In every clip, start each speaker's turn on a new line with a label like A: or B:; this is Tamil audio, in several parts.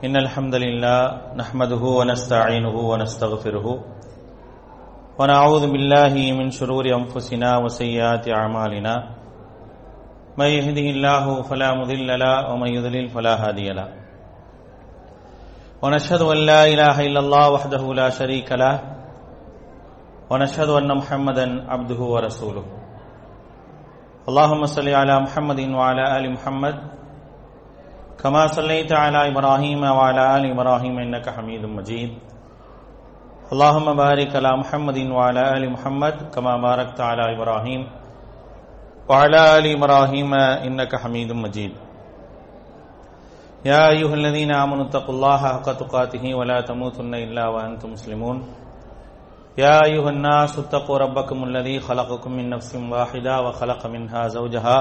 A: إن الحمد لله نحمده ونستعينه ونستغفره ونعوذ بالله من شرور أنفسنا وسيئات أعمالنا من يهده الله فلا مضل له ومن يضلل فلا هادي له ونشهد أن لا إله إلا الله وحده لا شريك له ونشهد أن محمدا عبده ورسوله اللهم صل على محمد وعلى آل محمد كما صليت على إبراهيم وعلى آل إبراهيم إنك حميد مجيد اللهم بارك على محمد وعلى آل محمد كما باركت على إبراهيم وعلى آل إبراهيم إنك حميد مجيد يا أيها الذين آمنوا اتقوا الله حق تقاته ولا تموتن إلا وأنتم مسلمون يا أيها الناس اتقوا ربكم الذي خلقكم من نفس واحدة وخلق منها زوجها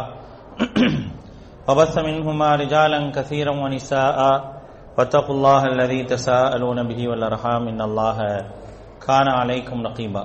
A: وبث منهما رجالا كثيرا ونساء واتقوا الله الذي تساءلون به والأرحام إن الله كان عليكم رقيبا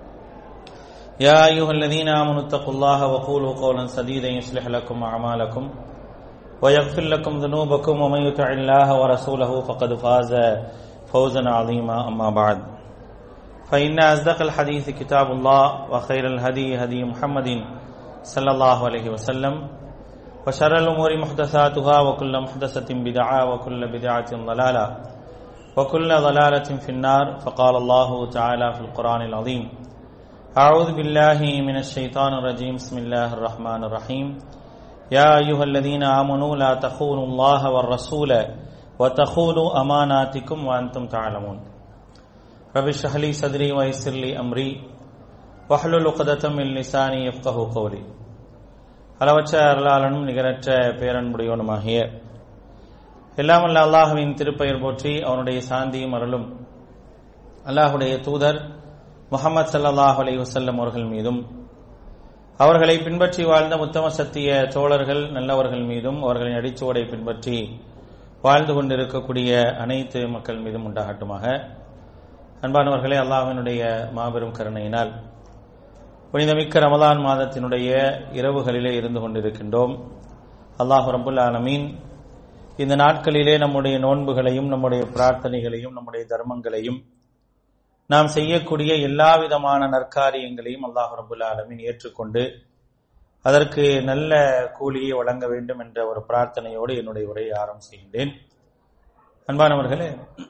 A: يا أيها الذين آمنوا اتقوا الله وقولوا قولا سديدا يصلح لكم أعمالكم ويغفر لكم ذنوبكم ومن يطع الله ورسوله فقد فاز فوزا عظيما أما بعد فإن أصدق الحديث كتاب الله وخير الهدي هدي محمد صلى الله عليه وسلم وشر الأمور محدثاتها وكل محدثة بدعة وكل بدعة ضلالة وكل ضلالة في النار فقال الله تعالى في القرآن العظيم أعوذ بالله من الشيطان الرجيم بسم الله الرحمن الرحيم يا أيها الذين آمنوا لا تخونوا الله والرسول وتخونوا أماناتكم وأنتم تعلمون رب اشرح لي صدري ويسر لي أمري واحلل عقدة من لساني يفقه قولي அளவற்ற அருளாளனும் நிகரற்ற பேரன்புடையவனுமாகிய எல்லாமல்ல அல்லாஹுவின் திருப்பெயர் போற்றி அவனுடைய சாந்தியும் அருளும் அல்லாஹுடைய தூதர் முகமது சல்லாஹ் அலி வசல்லம் அவர்கள் மீதும் அவர்களை பின்பற்றி வாழ்ந்த முத்தம சத்திய தோழர்கள் நல்லவர்கள் மீதும் அவர்களின் அடிச்சுவடை பின்பற்றி வாழ்ந்து கொண்டிருக்கக்கூடிய அனைத்து மக்கள் மீதும் உண்டாகட்டுமாக அன்பானவர்களே அல்லாஹினுடைய மாபெரும் கருணையினால் புனிதமிக்க ரமதான் மாதத்தினுடைய இரவுகளிலே இருந்து கொண்டிருக்கின்றோம் அல்லாஹு ரபுல் ஆலமீன் இந்த நாட்களிலே நம்முடைய நோன்புகளையும் நம்முடைய பிரார்த்தனைகளையும் நம்முடைய தர்மங்களையும் நாம் செய்யக்கூடிய எல்லா விதமான நற்காரியங்களையும் அல்லாஹு ரபுல் ஆலமீன் ஏற்றுக்கொண்டு அதற்கு நல்ல கூலியை வழங்க வேண்டும் என்ற ஒரு பிரார்த்தனையோடு என்னுடைய உரையை ஆரம்பம் செய்கின்றேன் அன்பானவர்களே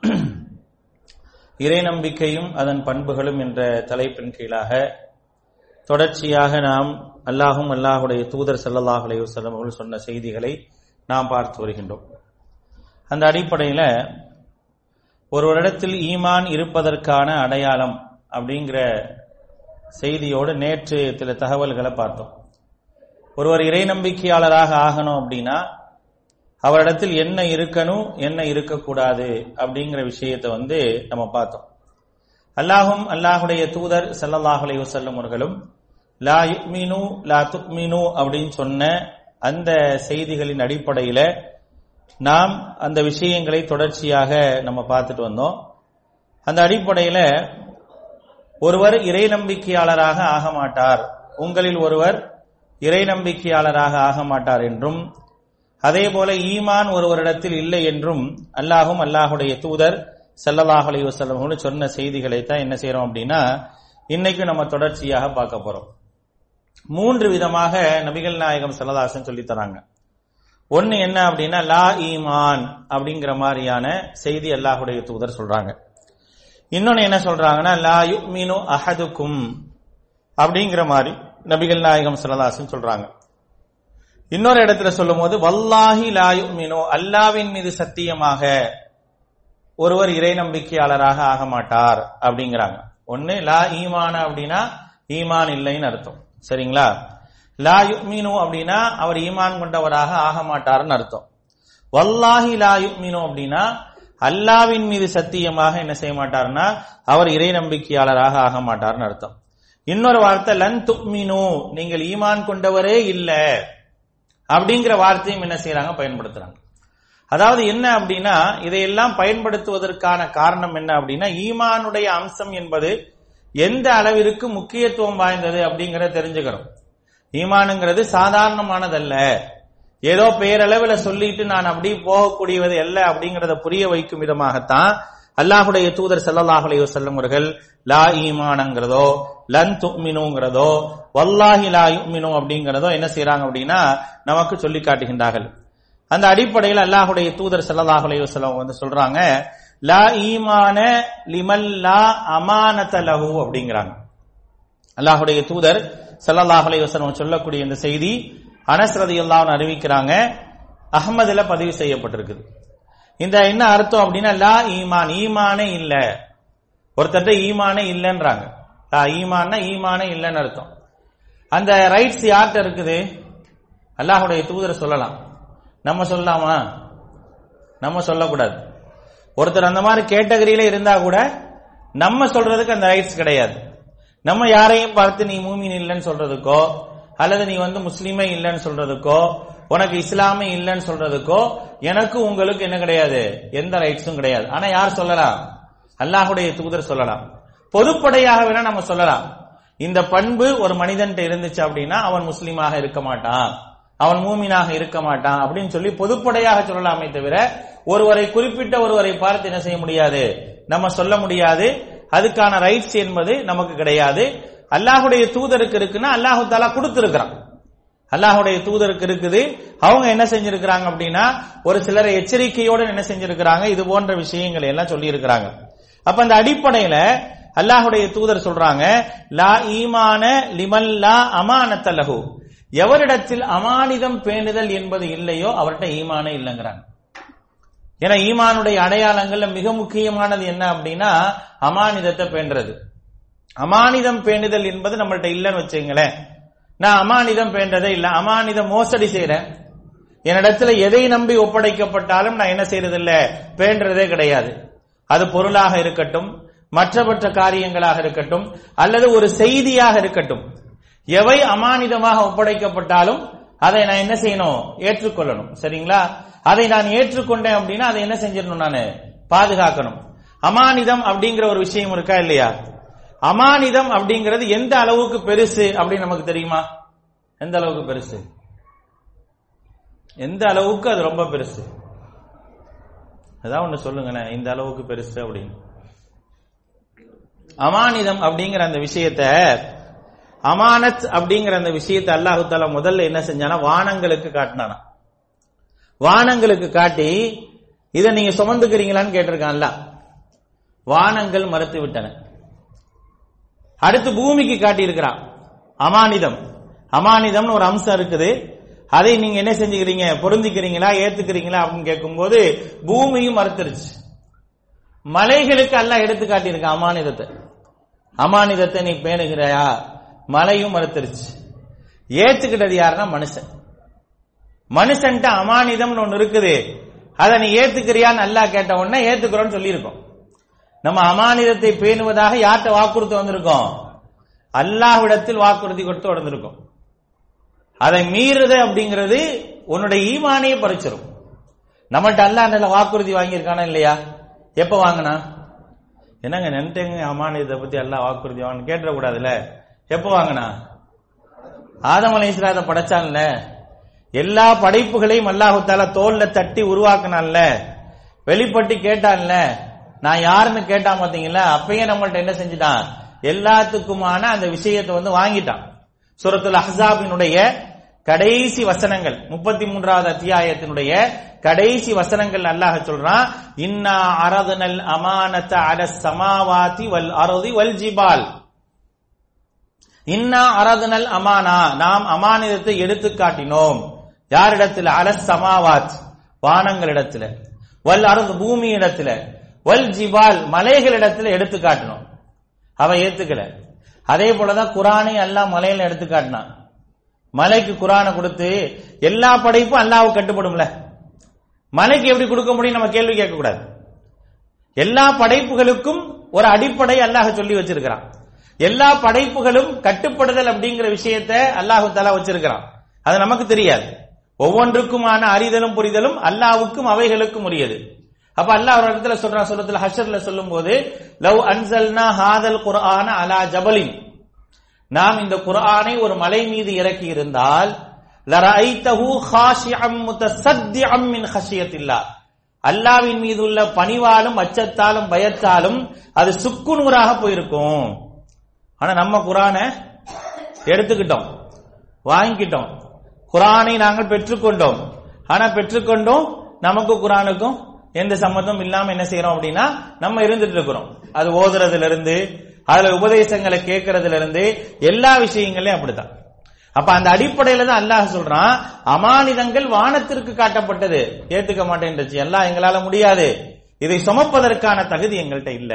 A: இறை நம்பிக்கையும் அதன் பண்புகளும் என்ற தலைப்பின் கீழாக தொடர்ச்சியாக நாம் அல்லாஹும் அல்லாஹுடைய தூதர் சல்லாஹ் அலையுசல்லம் அவர்கள் சொன்ன செய்திகளை நாம் பார்த்து வருகின்றோம் அந்த அடிப்படையில் ஒருவரிடத்தில் ஈமான் இருப்பதற்கான அடையாளம் அப்படிங்கிற செய்தியோடு நேற்று சில தகவல்களை பார்த்தோம் ஒருவர் இறை நம்பிக்கையாளராக ஆகணும் அப்படின்னா அவரிடத்தில் என்ன இருக்கணும் என்ன இருக்கக்கூடாது அப்படிங்கிற விஷயத்தை வந்து நம்ம பார்த்தோம் அல்லாஹும் அல்லாஹுடைய தூதர் சல்லல்லாஹ் அலைஹி வஸல்லம் அவர்களும் லா யுக்மினு லா துக்மினு அப்படின்னு சொன்ன அந்த செய்திகளின் அடிப்படையில நாம் அந்த விஷயங்களை தொடர்ச்சியாக நம்ம பார்த்துட்டு வந்தோம் அந்த அடிப்படையில ஒருவர் இறை நம்பிக்கையாளராக ஆக மாட்டார் உங்களில் ஒருவர் இறை நம்பிக்கையாளராக ஆக மாட்டார் என்றும் அதே போல ஈமான் ஒருவரிடத்தில் இல்லை என்றும் அல்லாஹும் அல்லாஹுடைய தூதர் செல்லல்லாஹ் அலி வசல்லம் சொன்ன செய்திகளை தான் என்ன செய்யறோம் அப்படின்னா இன்னைக்கு நம்ம தொடர்ச்சியாக பார்க்க போறோம் மூன்று விதமாக நபிகள் நாயகம் செல்லதாசன் சொல்லி தராங்க ஒன்னு என்ன அப்படின்னா லா ஈமான் அப்படிங்கிற மாதிரியான செய்தி அல்லாஹுடைய தூதர் சொல்றாங்க இன்னொன்னு என்ன சொல்றாங்கன்னா லா யுக்மினு அஹதுக்கும் அப்படிங்கிற மாதிரி நபிகள் நாயகம் செல்லதாசன் சொல்றாங்க இன்னொரு இடத்துல சொல்லும் போது வல்லாஹி லா யுக்மினு அல்லாவின் மீது சத்தியமாக ஒருவர் இறை நம்பிக்கையாளராக ஆக மாட்டார் அப்படிங்கிறாங்க ஒன்னு லா ஈமான அப்படின்னா ஈமான் இல்லைன்னு அர்த்தம் சரிங்களா லா யுக்மினு அப்படின்னா அவர் ஈமான் கொண்டவராக ஆக மாட்டார்னு அர்த்தம் வல்லாஹி லா யுக்மினு அப்படின்னா அல்லாவின் மீது சத்தியமாக என்ன செய்ய மாட்டார்னா அவர் இறை நம்பிக்கையாளராக ஆக மாட்டார்னு அர்த்தம் இன்னொரு வார்த்தை லன் துக்மினு நீங்கள் ஈமான் கொண்டவரே இல்ல அப்படிங்கிற வார்த்தையும் என்ன செய்யறாங்க பயன்படுத்துறாங்க அதாவது என்ன அப்படின்னா இதையெல்லாம் பயன்படுத்துவதற்கான காரணம் என்ன அப்படின்னா ஈமானுடைய அம்சம் என்பது எந்த அளவிற்கு முக்கியத்துவம் வாய்ந்தது அப்படிங்கறத தெரிஞ்சுக்கிறோம் ஈமானுங்கிறது சாதாரணமானதல்ல ஏதோ பேரளவில் சொல்லிட்டு நான் அப்படி போகக்கூடியது அல்ல அப்படிங்கறத புரிய வைக்கும் விதமாகத்தான் அல்லாஹுடைய தூதர் ஸல்லல்லாஹு அலைஹி வஸல்லம் அவர்கள் லா ஈமானங்கிறதோ லன் துமினுங்கிறதோ வல்லாஹி லா யுமினு அப்படிங்கறதோ என்ன செய்றாங்க அப்படின்னா நமக்கு சொல்லி காட்டுகின்றார்கள் அந்த அடிப்படையில் அல்லாஹுடைய தூதர் ஸல்லல்லாஹு அலைஹி வஸல்லம் வந்து சொல்றாங்க லா ஈமான லிமல் லா அமானத லஹு அப்படிங்கிறாங்க அல்லாஹுடைய தூதர் ஸல்லல்லாஹு அலைஹி வஸல்லம் சொல்லக்கூடிய இந்த செய்தி அனஸ் ரலியல்லாஹு அறிவிக்கிறாங்க அஹ்மதுல பதிவு செய்யப்பட்டிருக்குது இந்த என்ன அர்த்தம் அப்படின்னா லா ஈமான் ஈமானே இல்ல ஒருத்தர்ட்ட ஈமானே இல்லைன்றாங்க லா ஈமான்னா ஈமானே இல்லைன்னு அர்த்தம் அந்த ரைட்ஸ் யார்கிட்ட இருக்குது அல்லாஹுடைய தூதர் சொல்லலாம் நம்ம சொல்லலாமா நம்ம சொல்லக்கூடாது ஒருத்தர் அந்த மாதிரி கேட்டகரியில இருந்தா கூட நம்ம சொல்றதுக்கு அந்த ரைட்ஸ் கிடையாது நம்ம யாரையும் பார்த்து நீ மூமின் இல்லைன்னு சொல்றதுக்கோ அல்லது நீ வந்து முஸ்லீமே இல்லைன்னு சொல்றதுக்கோ உனக்கு இஸ்லாமே இல்லைன்னு சொல்றதுக்கோ எனக்கு உங்களுக்கு என்ன கிடையாது எந்த ரைட்ஸும் கிடையாது ஆனா யார் சொல்லலாம் அல்லாஹுடைய தூதர் சொல்லலாம் பொதுப்படையாக வேணா நம்ம சொல்லலாம் இந்த பண்பு ஒரு மனிதன்ட்ட இருந்துச்சு அப்படின்னா அவன் முஸ்லீமாக இருக்க மாட்டான் அவன் மூமினாக இருக்க மாட்டான் அப்படின்னு சொல்லி பொதுப்படையாக சொல்லலாமே தவிர ஒருவரை குறிப்பிட்ட ஒருவரை பார்த்து என்ன செய்ய முடியாது நம்ம சொல்ல முடியாது அதுக்கான ரைட்ஸ் என்பது நமக்கு கிடையாது அல்லாஹுடைய தூதருக்கு இருக்குன்னா அல்லாஹு தாலா கொடுத்திருக்கிறான் அல்லாஹுடைய தூதருக்கு இருக்குது அவங்க என்ன செஞ்சிருக்கிறாங்க அப்படின்னா ஒரு சிலரை எச்சரிக்கையோடு என்ன செஞ்சிருக்கிறாங்க இது போன்ற விஷயங்களை எல்லாம் சொல்லி இருக்கிறாங்க அப்ப அந்த அடிப்படையில அல்லாஹுடைய தூதர் சொல்றாங்க லா ஈமான லிமல் லா அமானத்தலகு எவரிடத்தில் அமானிதம் பேணுதல் என்பது இல்லையோ அவர்கிட்ட ஈமானே இல்லைங்கிறாங்க ஏன்னா ஈமானுடைய அடையாளங்கள்ல மிக முக்கியமானது என்ன அப்படின்னா அமானிதத்தை பேண்டுறது அமானிதம் பேணுதல் என்பது நம்மள்ட்ட இல்லைன்னு வச்சுங்களேன் நான் அமானிதம் பேண்டதே இல்ல அமானிதம் மோசடி செய்யறேன் என்னிடத்துல எதை நம்பி ஒப்படைக்கப்பட்டாலும் நான் என்ன செய்யறது இல்ல பேண்டதே கிடையாது அது பொருளாக இருக்கட்டும் மற்றமற்ற காரியங்களாக இருக்கட்டும் அல்லது ஒரு செய்தியாக இருக்கட்டும் எவை அமானிதமாக ஒப்படைக்கப்பட்டாலும் அதை நான் என்ன செய்யணும் ஏற்றுக்கொள்ளணும் சரிங்களா அதை நான் ஏற்றுக்கொண்டேன் அப்படின்னா அதை என்ன செஞ்சிடணும் நான் பாதுகாக்கணும் அமானிதம் அப்படிங்கிற ஒரு விஷயம் இருக்கா இல்லையா அமானிதம் அப்படிங்கிறது எந்த அளவுக்கு பெருசு அப்படின்னு நமக்கு தெரியுமா எந்த அளவுக்கு பெருசு எந்த அளவுக்கு அது ரொம்ப பெருசு அதான் ஒண்ணு சொல்லுங்களேன் இந்த அளவுக்கு பெருசு அப்படின்னு அமானிதம் அப்படிங்கிற அந்த விஷயத்த அமானத் அப்படிங்கிற அந்த விஷயத்தை அல்லாஹு தாலா முதல்ல என்ன செஞ்சானா வானங்களுக்கு காட்டினானா வானங்களுக்கு காட்டி இதை நீங்க சுமந்துக்கிறீங்களான்னு கேட்டிருக்கான்ல வானங்கள் மறுத்து விட்டன அடுத்து பூமிக்கு காட்டி இருக்கிறான் அமானிதம் அமானிதம்னு ஒரு அம்சம் இருக்குது அதை நீங்க என்ன செஞ்சுக்கிறீங்க பொருந்திக்கிறீங்களா ஏத்துக்கிறீங்களா அப்படின்னு கேட்கும்போது பூமியும் மறுத்துருச்சு மலைகளுக்கு எல்லாம் எடுத்து காட்டியிருக்கான் அமானிதத்தை அமானிதத்தை நீ பேணுகிறாயா மலையும் மறுத்துருச்சு ஏத்துக்கிட்டது யாருன்னா மனுஷன் மனுஷன்ட்ட அமானிதம்னு ஒண்ணு இருக்குது அதை நீ ஏத்துக்கிறியா நல்லா கேட்ட உடனே ஏத்துக்கிறோம்னு சொல்லியிருக்கோம் நம்ம அமானிதத்தை பேணுவதாக யார்கிட்ட வாக்குறுதி வந்திருக்கோம் அல்லாஹ்விடத்தில் வாக்குறுதி கொடுத்து வந்திருக்கோம் அதை மீறுது அப்படிங்கிறது உன்னுடைய ஈமானையே பறிச்சிரும் நம்மள்ட்ட அல்லாஹ் நல்ல வாக்குறுதி வாங்கியிருக்கானா இல்லையா எப்ப வாங்கினா என்னங்க நினைட்டேங்க அமானிதத்தை பத்தி எல்லாம் வாக்குறுதி வாங்க கேட்டுறக்கூடாதுல்ல எப்ப வாங்கினா ஆதம் அலைஸ்லாத படைச்சான்ல எல்லா படைப்புகளையும் அல்லாஹுத்தால தோல்ல தட்டி உருவாக்குனான்ல வெளிப்பட்டு கேட்டான்ல நான் யாருன்னு கேட்டான் பாத்தீங்களா அப்பயே நம்மள்ட்ட என்ன செஞ்சுட்டான் எல்லாத்துக்குமான அந்த விஷயத்தை வந்து வாங்கிட்டான் சூரத்துல் அஹ்ஸாபினுடைய கடைசி வசனங்கள் முப்பத்தி மூன்றாவது அத்தியாயத்தினுடைய கடைசி வசனங்கள் அல்லாஹ் சொல்றான் இன்னா அரதனல் அமானத அல சமாவாதி வல் அருதி வல் ஜிபால் இன்னா அரதனல் அமானா நாம் அமானிதத்தை எடுத்து காட்டினோம் யாரிடத்துல அல சமாவாத் வானங்களிடத்துல வல் அருது பூமி இடத்துல வல் ஜிபால் மலைகளிடத்துல எடுத்து காட்டணும் அவன் ஏத்துக்கல அதே போலதான் குரானை எல்லாம் மலையில எடுத்து காட்டினான் மலைக்கு குரானை கொடுத்து எல்லா படைப்பும் அல்லாவுக்கு கட்டுப்படும்ல மலைக்கு எப்படி கொடுக்க முடியும் நம்ம கேள்வி கேட்க கூடாது எல்லா படைப்புகளுக்கும் ஒரு அடிப்படை அல்லாஹ் சொல்லி வச்சிருக்கிறான் எல்லா படைப்புகளும் கட்டுப்படுதல் அப்படிங்கிற விஷயத்தை அல்லாஹு தலா வச்சிருக்கிறான் அது நமக்கு தெரியாது ஒவ்வொன்றுக்குமான அறிதலும் புரிதலும் அல்லாவுக்கும் அவைகளுக்கும் உரியது அப்ப அல்லாஹ் ஒரு இடத்துல சொல்றான் சூரத்துல ஹஷர்ல சொல்லும் போது லவ் அன்சல்னா ஹாதல் குர்ஆன அலா ஜபலின் நாம் இந்த குர்ஆனை ஒரு மலை மீது இறக்கி இருந்தால் லரைத்தஹு ஹாஷிஅம் முத்தசத்திஅம் மின் ஹஷியத்தில்லாஹ் அல்லாவின் மீது உள்ள பணிவாலும் அச்சத்தாலும் பயத்தாலும் அது சுக்குநூறாக போயிருக்கும் ஆனா நம்ம குரானை எடுத்துக்கிட்டோம் வாங்கிக்கிட்டோம் குரானை நாங்கள் பெற்றுக்கொண்டோம் ஆனா பெற்றுக்கொண்டோம் நமக்கு குரானுக்கும் எந்த சம்மந்தம் இல்லாம என்ன செய்யறோம் அப்படின்னா நம்ம இருந்துட்டு இருக்கிறோம் அது ஓதுறதுல இருந்து அதுல உபதேசங்களை கேட்கறதுல இருந்து எல்லா விஷயங்களையும் அப்படித்தான் அப்ப அந்த அடிப்படையில தான் அல்லாஹ் சொல்றான் அமானிதங்கள் வானத்திற்கு காட்டப்பட்டது ஏத்துக்க மாட்டேன்றது எல்லாம் எங்களால முடியாது இதை சுமப்பதற்கான தகுதி எங்கள்கிட்ட இல்ல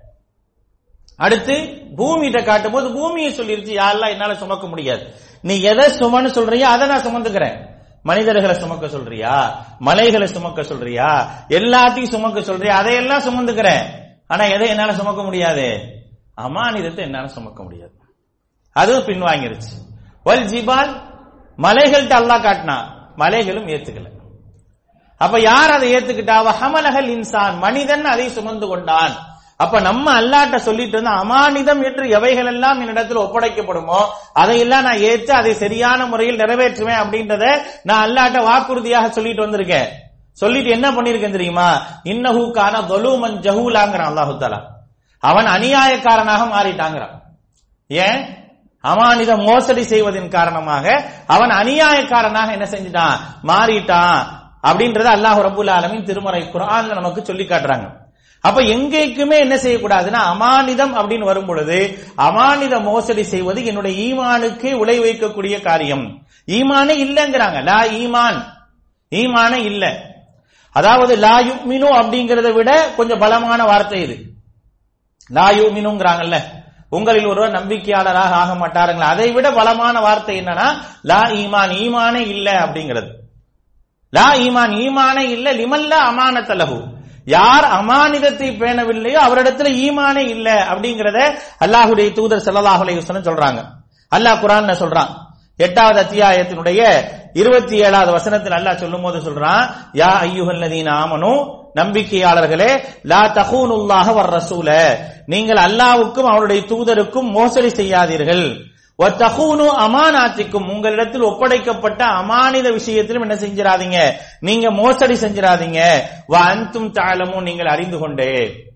A: அடுத்து பூமியிட்ட காட்டும் போது பூமியை சொல்லிருச்சு யாரெல்லாம் என்னால சுமக்க முடியாது நீ எதை சுமன்னு சொல்றியோ அதை நான் சுமந்துக்கிறேன் மனிதர்களை சுமக்க சொல்றியா மலைகளை சுமக்க சொல்றியா எல்லாத்தையும் சுமக்க சொல்றியா அதையெல்லாம் சுமந்துக்கிறேன் ஆனா எதை என்னால சுமக்க முடியாது அமானிதத்தை என்னால சுமக்க முடியாது அதுவும் பின்வாங்கிருச்சு வல் ஜிபால் மலைகள்கிட்ட அல்லாஹ் காட்டினா மலைகளும் ஏத்துக்கல அப்ப யார் அதை ஏத்துக்கிட்டா ஹமலகல் இன்சான் மனிதன் அதை சுமந்து கொண்டான் அப்ப நம்ம அல்லாட்ட சொல்லிட்டு இருந்த அமானிதம் என்று எவைகள் எல்லாம் என்னிடத்தில் ஒப்படைக்கப்படுமோ அதையெல்லாம் நான் ஏற்று அதை சரியான முறையில் நிறைவேற்றுவேன் அப்படின்றத நான் அல்லாட்ட வாக்குறுதியாக சொல்லிட்டு வந்திருக்கேன் சொல்லிட்டு என்ன பண்ணிருக்கேன் தெரியுமா இன்னஹூ கான தொலூமன் ஜஹூலாங்கிறான் அல்லாஹு தாலா அவன் அநியாயக்காரனாக மாறிட்டாங்கிறான் ஏன் அமானித மோசடி செய்வதன் காரணமாக அவன் அநியாயக்காரனாக என்ன செஞ்சிட்டான் மாறிட்டான் அப்படின்றத அல்லாஹ் ரபுல் ஆலமின் திருமறை குரான்ல நமக்கு சொல்லி காட்டுறாங்க அப்ப எங்கேக்குமே என்ன செய்யக்கூடாதுன்னா அமானிதம் அப்படின்னு வரும் பொழுது அமானித மோசடி செய்வது என்னுடைய ஈமானுக்கு உலை வைக்கக்கூடிய காரியம் ஈமானே இல்லைங்கிறாங்க லா ஈமான் ஈமானே இல்ல அதாவது லா யுமினு அப்படிங்கறத விட கொஞ்சம் பலமான வார்த்தை இது லா யுமினுங்கிறாங்கல்ல உங்களில் ஒருவர் நம்பிக்கையாளராக ஆக மாட்டாருங்களா அதை விட பலமான வார்த்தை என்னன்னா லா ஈமான் ஈமானே இல்ல அப்படிங்கிறது லா ஈமான் ஈமானே இல்ல லிமல்ல அமானத்தலகு யார் அமானிதத்தை பேணவில்லையோ அவரிடத்துல ஈமானே இல்ல அப்படிங்கறத அல்லாஹுடைய தூதர் ஸல்லல்லாஹு அலைஹி வஸல்லம் சொல்றாங்க அல்லாஹ் குர்ஆன்ல சொல்றான் எட்டாவது அத்தியாயத்தினுடைய இருபத்தி ஏழாவது வசனத்தில் அல்லாஹ் சொல்லும் போது சொல்றான் யா ஐயுஹல்லதீன ஆமனு நம்பிக்கையாளர்களே லா தஹூனுல்லாஹ வர் ரசூல நீங்கள் அல்லாஹ்வுக்கும் அவருடைய தூதருக்கும் மோசடி செய்யாதீர்கள் தகூனு அமானாத்திக்கும் உங்களிடத்தில் ஒப்படைக்கப்பட்ட அமானித விஷயத்திலும் என்ன செஞ்சிடாதீங்க நீங்க மோசடி செஞ்சிடாதீங்க வ அன்தும் தாளமும் நீங்கள் அறிந்து கொண்டே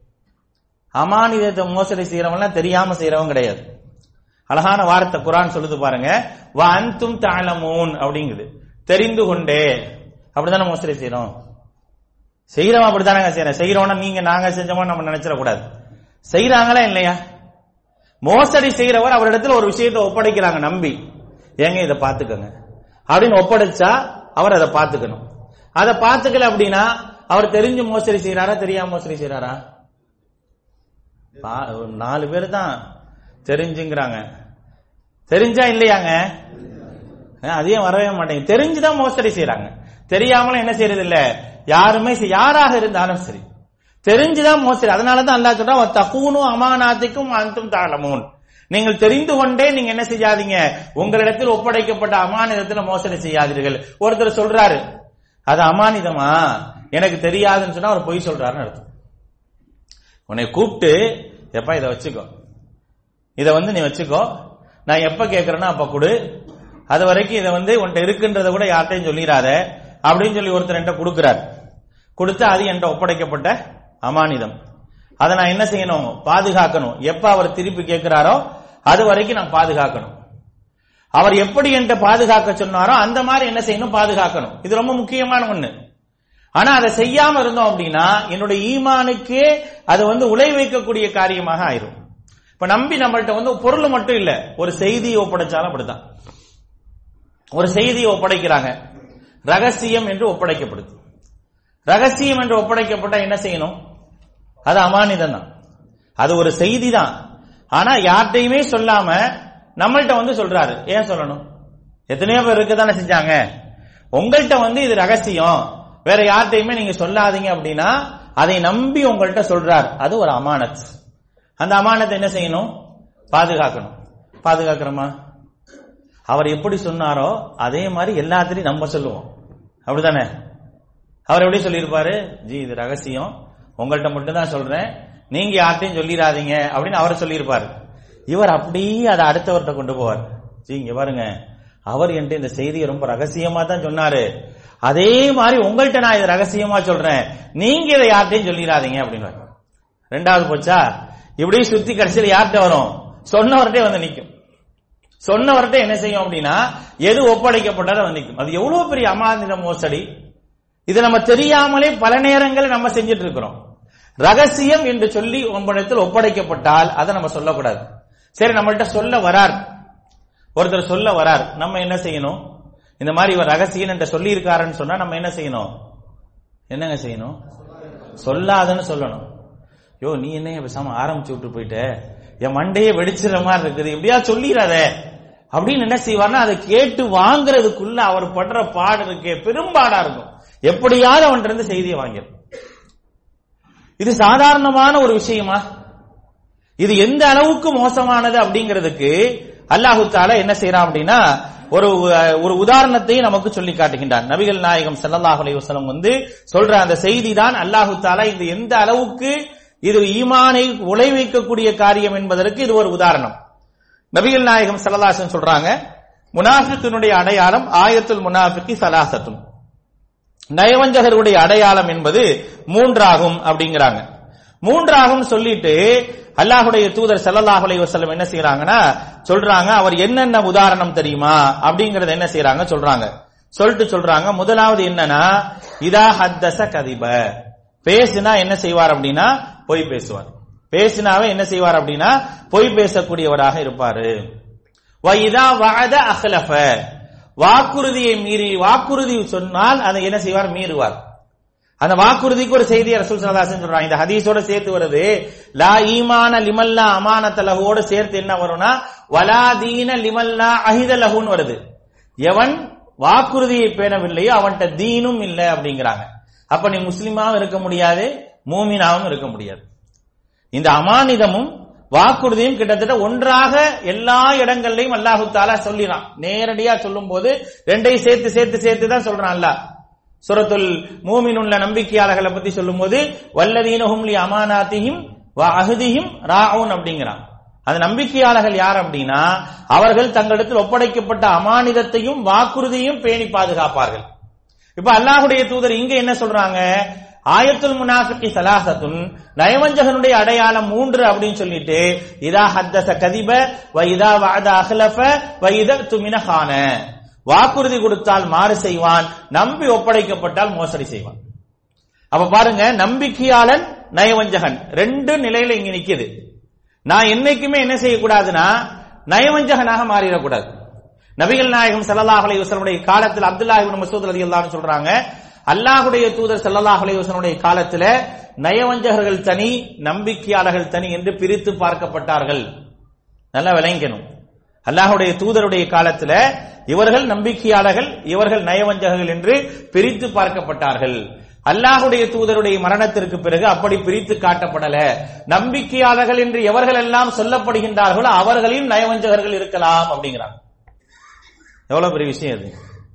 A: அமானிதத்தை மோசடி செய்யறவங்க தெரியாம செய்யறவங்க கிடையாது அழகான வார்த்தை குரான் சொல்லுது பாருங்க வ அன்தும் தாளமூன் அப்படிங்குது தெரிந்து கொண்டே அப்படித்தானே மோசடி செய்யறோம் செய்யறவன் அப்படித்தானங்க செய்யறோம் செய்யறோம்னா நீங்க நாங்க செஞ்சோமோ நம்ம நினைச்சிட கூடாது செய்யறாங்களா இல்லையா மோசடி செய்யறவர் அவரிடத்துல ஒரு விஷயத்தை ஒப்படைக்கிறாங்க நம்பி ஏங்க இதை பாத்துக்கோங்க அப்படின்னு ஒப்படைச்சா அவர் அதை பாத்துக்கணும் அதை பாத்துக்கல அப்படின்னா அவர் தெரிஞ்சு மோசடி செய்யறாரா தெரியாம மோசடி செய்யறாரா நாலு பேர் தான் தெரிஞ்சுங்கிறாங்க தெரிஞ்சா இல்லையாங்க அதையும் வரவே மாட்டேங்க தெரிஞ்சுதான் மோசடி செய்யறாங்க தெரியாமலும் என்ன செய்யறது இல்ல யாருமே யாராக இருந்தாலும் சரி தெரிஞ்சுதான் மோசடி அதனாலதான் அல்லா சொல்றா தகூனும் அமானாத்திக்கும் அந்தும் தாளமூன் நீங்கள் தெரிந்து கொண்டே நீங்க என்ன செய்யாதீங்க உங்களிடத்தில் ஒப்படைக்கப்பட்ட அமானிதத்தில் மோசடி செய்யாதீர்கள் ஒருத்தர் சொல்றாரு அது அமானிதமா எனக்கு தெரியாதுன்னு சொன்னா அவர் பொய் சொல்றாருன்னு அர்த்தம் உன்னை கூப்பிட்டு எப்ப இதை வச்சுக்கோ இதை வந்து நீ வச்சுக்கோ நான் எப்ப கேட்கறேன்னா அப்ப கொடு அது வரைக்கும் இதை வந்து உன்கிட்ட இருக்குன்றத கூட யார்ட்டையும் சொல்லிடாத அப்படின்னு சொல்லி ஒருத்தர் என்கிட்ட கொடுக்கிறார் கொடுத்து அது என்கிட்ட ஒப்படைக்கப்பட்ட அமானிதம் அதை நான் என்ன செய்யணும் பாதுகாக்கணும் எப்ப அவர் திருப்பி கேட்கிறாரோ அது வரைக்கும் நான் பாதுகாக்கணும் அவர் எப்படி என்கிட்ட பாதுகாக்க சொன்னாரோ அந்த மாதிரி என்ன செய்யணும் பாதுகாக்கணும் இது ரொம்ப முக்கியமான ஒண்ணு ஆனா அதை செய்யாம இருந்தோம் அப்படின்னா என்னுடைய ஈமானுக்கே அது வந்து உலை வைக்கக்கூடிய காரியமாக ஆயிரும் இப்ப நம்பி நம்மள்ட்ட வந்து பொருள் மட்டும் இல்ல ஒரு செய்தியை ஒப்படைச்சாலும் அப்படித்தான் ஒரு செய்தியை ஒப்படைக்கிறாங்க ரகசியம் என்று ஒப்படைக்கப்படுது ரகசியம் என்று ஒப்படைக்கப்பட்ட என்ன செய்யணும் அது அமானிதம் தான் அது ஒரு செய்தி தான் ஆனா யார்கிட்டையுமே சொல்லாம நம்மள்ட்ட வந்து சொல்றாரு ஏன் சொல்லணும் எத்தனையோ பேர் இருக்க தானே செஞ்சாங்க உங்கள்கிட்ட வந்து இது ரகசியம் வேற யார்கிட்டையுமே நீங்க சொல்லாதீங்க அப்படின்னா அதை நம்பி உங்கள்கிட்ட சொல்றார் அது ஒரு அமானத் அந்த அமானத்தை என்ன செய்யணும் பாதுகாக்கணும் பாதுகாக்கிறோமா அவர் எப்படி சொன்னாரோ அதே மாதிரி எல்லாத்திலையும் நம்ம சொல்லுவோம் அப்படிதானே அவர் எப்படி சொல்லியிருப்பாரு ஜி இது ரகசியம் உங்கள்கிட்ட மட்டும் தான் சொல்றேன் நீங்க யார்ட்டையும் சொல்லிடாதீங்க அப்படின்னு அவர் சொல்லியிருப்பாரு இவர் அப்படியே அதை அடுத்தவர்கிட்ட கொண்டு போவார் ஜி இங்க பாருங்க அவர் என்கிட்ட இந்த செய்தியை ரொம்ப ரகசியமா தான் சொன்னாரு அதே மாதிரி உங்கள்கிட்ட நான் இதை ரகசியமா சொல்றேன் நீங்க இதை யார்கிட்டயும் சொல்லிடாதீங்க அப்படின்னு ரெண்டாவது போச்சா இப்படி சுத்தி கடைசியில் யார்கிட்ட வரும் சொன்னவர்கிட்ட வந்து நிக்கும் சொன்னவர்கிட்ட என்ன செய்யும் அப்படின்னா எது ஒப்படைக்கப்பட்டதை வந்து நிக்கும் அது எவ்வளவு பெரிய அமானித மோசடி இது நம்ம தெரியாமலே பல நேரங்கள் நம்ம செஞ்சுட்டு இருக்கிறோம் ரகசியம் என்று சொல்லி உங்களிடத்தில் ஒப்படைக்கப்பட்டால் அதை நம்ம சொல்லக்கூடாது சரி நம்மள்ட்ட சொல்ல வரார் ஒருத்தர் சொல்ல வரார் நம்ம என்ன செய்யணும் இந்த மாதிரி இவர் ரகசியம் என்ற சொல்லி இருக்காருன்னு சொன்னா நம்ம என்ன செய்யணும் என்னங்க செய்யணும் சொல்லாதன்னு சொல்லணும் யோ நீ என்ன பேசாம ஆரம்பிச்சு விட்டு போயிட்ட என் மண்டையே வெடிச்சிட மாதிரி இருக்குது எப்படியா சொல்லிடாத அப்படின்னு என்ன செய்வார்னா அதை கேட்டு வாங்குறதுக்குள்ள அவர் படுற பாடு இருக்கே பெரும்பாடா இருக்கும் எப்படியாவது அவன்கிட்ட இருந்து செய்தியை வாங்கிடும் இது சாதாரணமான ஒரு விஷயமா இது எந்த அளவுக்கு மோசமானது அப்படிங்கிறதுக்கு அல்லாஹு தாலா என்ன செய்யறான் அப்படின்னா ஒரு ஒரு உதாரணத்தை நமக்கு சொல்லி காட்டுகின்றார் நபிகள் நாயகம் ஸல்லல்லாஹு அலைஹி வஸல்லம் வந்து சொல்ற அந்த செய்தி தான் அல்லாஹு தாலா இது எந்த அளவுக்கு இது ஈமானை உழை வைக்கக்கூடிய காரியம் என்பதற்கு இது ஒரு உதாரணம் நபிகள் நாயகம் ஸல்லல்லாஹு சொல்றாங்க முனாஃபிக்கினுடைய அடையாளம் ஆயத்துல் முனாஃபிக்கி சலாசத்தும் நயவஞ்சகருடைய அடையாளம் என்பது மூன்றாகும் அப்படிங்கிறாங்க மூன்றாகும் சொல்லிட்டு அல்லாஹுடைய தூதர் ஸல்லல்லாஹு அலைஹி வஸல்லம் என்ன செய்யறாங்கன்னா சொல்றாங்க அவர் என்னென்ன உதாரணம் தெரியுமா அப்படிங்கறத என்ன செய்யறாங்க சொல்றாங்க சொல்லிட்டு சொல்றாங்க முதலாவது என்னன்னா இதா ஹத்தச கதிப பேசுனா என்ன செய்வார் அப்படின்னா பொய் பேசுவார் பேசினாவே என்ன செய்வார் அப்படின்னா பொய் பேசக்கூடியவராக இருப்பாரு வைதா வஅத அஹ்லஃப வாக்குறுதியை மீறி வாக்குறுதி சொன்னால் அதை என்ன செய்வார் மீறுவார் அந்த வாக்குறுதிக்கு ஒரு செய்தியை ரசூல் ஸல்லல்லாஹு அலைஹி சொல்றாங்க இந்த ஹதீஸோட சேர்த்து வருது லா ஈமான லிமல்லா அமானத லஹுவோட சேர்த்து என்ன வரும்னா வலா தீன லிமல்லா அஹித லஹுன்னு வருது எவன் வாக்குறுதியை பேணவில்லையோ அவன்கிட்ட தீனும் இல்லை அப்படிங்கிறாங்க அப்ப நீ முஸ்லிமாவும் இருக்க முடியாது மூமினாவும் இருக்க முடியாது இந்த அமானிதமும் வாக்குறுதியும் கிட்டத்தட்ட ஒன்றாக எல்லா இடங்கள்லயும் அல்லாஹு தாலா சொல்லிறான் நேரடியா சொல்லும் போது ரெண்டையும் சேர்த்து சேர்த்து சேர்த்து தான் சொல்றான் அல்லாஹ் சுரத்துல் மூமினுள்ள நம்பிக்கையாளர்களை பத்தி சொல்லும்போது வல்லதீனஹும் லி அமானாத்திஹிம் வ அஹ்திஹிம் ராவுன் அப்படிங்கிறான் அந்த நம்பிக்கையாளர்கள் யார் அப்படின்னா அவர்கள் தங்களிடத்தில் ஒப்படைக்கப்பட்ட அமானிதத்தையும் வாக்குறுதியும் பேணி பாதுகாப்பார்கள் இப்ப அல்லாஹுடைய தூதர் இங்க என்ன சொல்றாங்க ஆயத்துல் முனாஃபிகி சலாசத்துன் நயவஞ்சகனுடைய அடையாளம் மூன்று அப்படின்னு சொல்லிட்டு இதா ஹத்தச கதிப வ இதா வஅத அஹ்லஃப வ இதா துமின ஹான வாக்குறுதி கொடுத்தால் மாறு செய்வான் நம்பி ஒப்படைக்கப்பட்டால் மோசடி செய்வான் அப்ப பாருங்க நம்பிக்கையாளன் நயவஞ்சகன் ரெண்டு நிலையில இங்க நிக்குது நான் என்னைக்குமே என்ன செய்யக்கூடாதுன்னா நயவஞ்சகனாக மாறிடக்கூடாது நபிகள் நாயகம் ஸல்லல்லாஹு அலைஹி வஸல்லுடைய காலத்தில் அப்துல்லாஹ் இப்னு மஸ்ஊத் ரலியல்லாஹு அன்ஹு சொல்றாங்க அல்லாஹ்வுடைய தூதர் ஸல்லல்லாஹு அலைஹி வஸல்லுடைய காலத்துல நயவஞ்சகர்கள் தனி நம்பிக்கையாளர்கள் தனி என்று பிரித்து பார்க்கப்பட்டார்கள் நல்லா விளங்கணும் அல்லாஹ்வுடைய தூதருடைய காலத்துல இவர்கள் நம்பிக்கையாளர்கள் இவர்கள் நயவஞ்சகர்கள் என்று பிரித்து பார்க்கப்பட்டார்கள் அல்லாஹுடைய தூதருடைய மரணத்திற்கு பிறகு அப்படி பிரித்து காட்டப்படல நம்பிக்கையாளர்கள் என்று எவர்கள் எல்லாம் சொல்லப்படுகின்றார்களோ அவர்களின் நயவஞ்சகர்கள் இருக்கலாம் அப்படிங்கிறாங்க எவ்வளவு பெரிய விஷயம் அது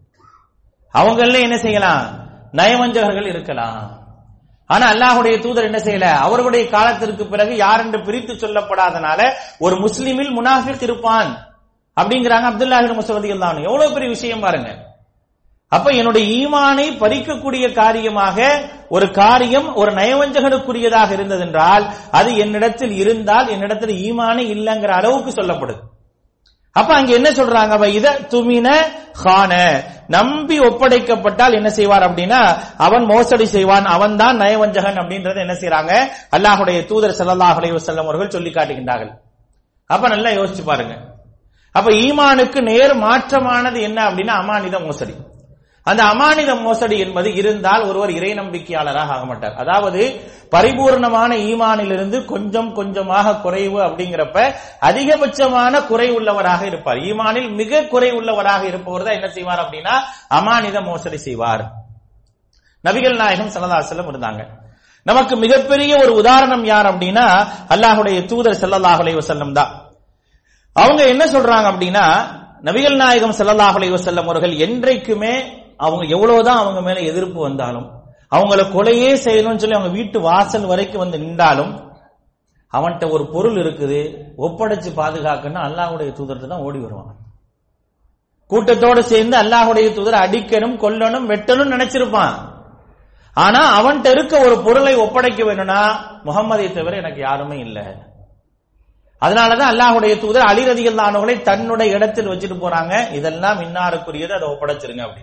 A: அவங்கள என்ன செய்யலாம் நயவஞ்சகர்கள் இருக்கலாம் ஆனா அல்லாஹுடைய தூதர் என்ன செய்யல அவர்களுடைய காலத்திற்கு பிறகு யார் என்று பிரித்து சொல்லப்படாதனால ஒரு முஸ்லிமில் முனாஃபிக் இருப்பான் அப்படிங்கிறாங்க அப்துல்லாஹி மசூதி தான் எவ்வளவு பெரிய விஷயம் பாருங்க அப்ப என்னுடைய ஈமானை பறிக்கக்கூடிய காரியமாக ஒரு காரியம் ஒரு நயவஞ்சகனுக்குரியதாக இருந்ததென்றால் அது என்னிடத்தில் இருந்தால் என்னிடத்தில் ஈமானே இல்லைங்கிற அளவுக்கு சொல்லப்படுது அப்ப அங்க என்ன சொல்றாங்க அவ இத துமின ஹான நம்பி ஒப்படைக்கப்பட்டால் என்ன செய்வார் அப்படின்னா அவன் மோசடி செய்வான் அவன் தான் நயவஞ்சகன் அப்படின்றத என்ன செய்யறாங்க அல்லாஹுடைய தூதர் ஸல்லல்லாஹு அலைஹி வஸல்லம் அவர்கள் சொல்லி காட்டுகின்றார்கள் அப்ப நல்லா யோசிச்சு பாருங்க அப்ப ஈமானுக்கு நேர் மாற்றமானது என்ன அப்படின்னா அமானித மோசடி அந்த அமானித மோசடி என்பது இருந்தால் ஒருவர் இறை நம்பிக்கையாளராக ஆக மாட்டார் அதாவது பரிபூர்ணமான ஈமானிலிருந்து கொஞ்சம் கொஞ்சமாக குறைவு அப்படிங்கிறப்ப அதிகபட்சமான குறை உள்ளவராக இருப்பார் ஈமானில் மிக குறை உள்ளவராக இருப்பவர் தான் என்ன செய்வார் அப்படின்னா அமானித மோசடி செய்வார் நபிகள் நாயகம் சல்லல்லாஹு இருந்தாங்க நமக்கு மிகப்பெரிய ஒரு உதாரணம் யார் அப்படின்னா அல்லாஹுடைய தூதர் ஸல்லல்லாஹு அலைஹி வஸல்லம் தான் அவங்க என்ன சொல்றாங்க அப்படின்னா நபிகள் நாயகம் ஸல்லல்லாஹு அலைஹி வஸல்லம் அவர்கள் என்றைக்குமே அவங்க எவ்வளவுதான் அவங்க மேல எதிர்ப்பு வந்தாலும் அவங்கள கொலையே செய்யணும்னு சொல்லி அவங்க வீட்டு வாசல் வரைக்கும் வந்து நின்றாலும் அவன்கிட்ட ஒரு பொருள் இருக்குது ஒப்படைச்சு பாதுகாக்கணும் அல்லாஹ்வுடைய தூதர்கிட்ட தான் ஓடி வருவாங்க கூட்டத்தோடு சேர்ந்து அல்லாஹுடைய தூதர் அடிக்கணும் கொல்லணும் வெட்டணும் நினைச்சிருப்பான் ஆனா அவன்கிட்ட இருக்க ஒரு பொருளை ஒப்படைக்க வேணும்னா முகம்மதை தவிர எனக்கு யாருமே இல்லை அதனாலதான் அல்லாஹுடைய தூதர் அலிரதிகளானவர்களை தன்னுடைய இடத்தில் வச்சுட்டு போறாங்க இதெல்லாம் இன்னாருக்குரியது அதை ஒப்படைச்சிருங்க அப்படி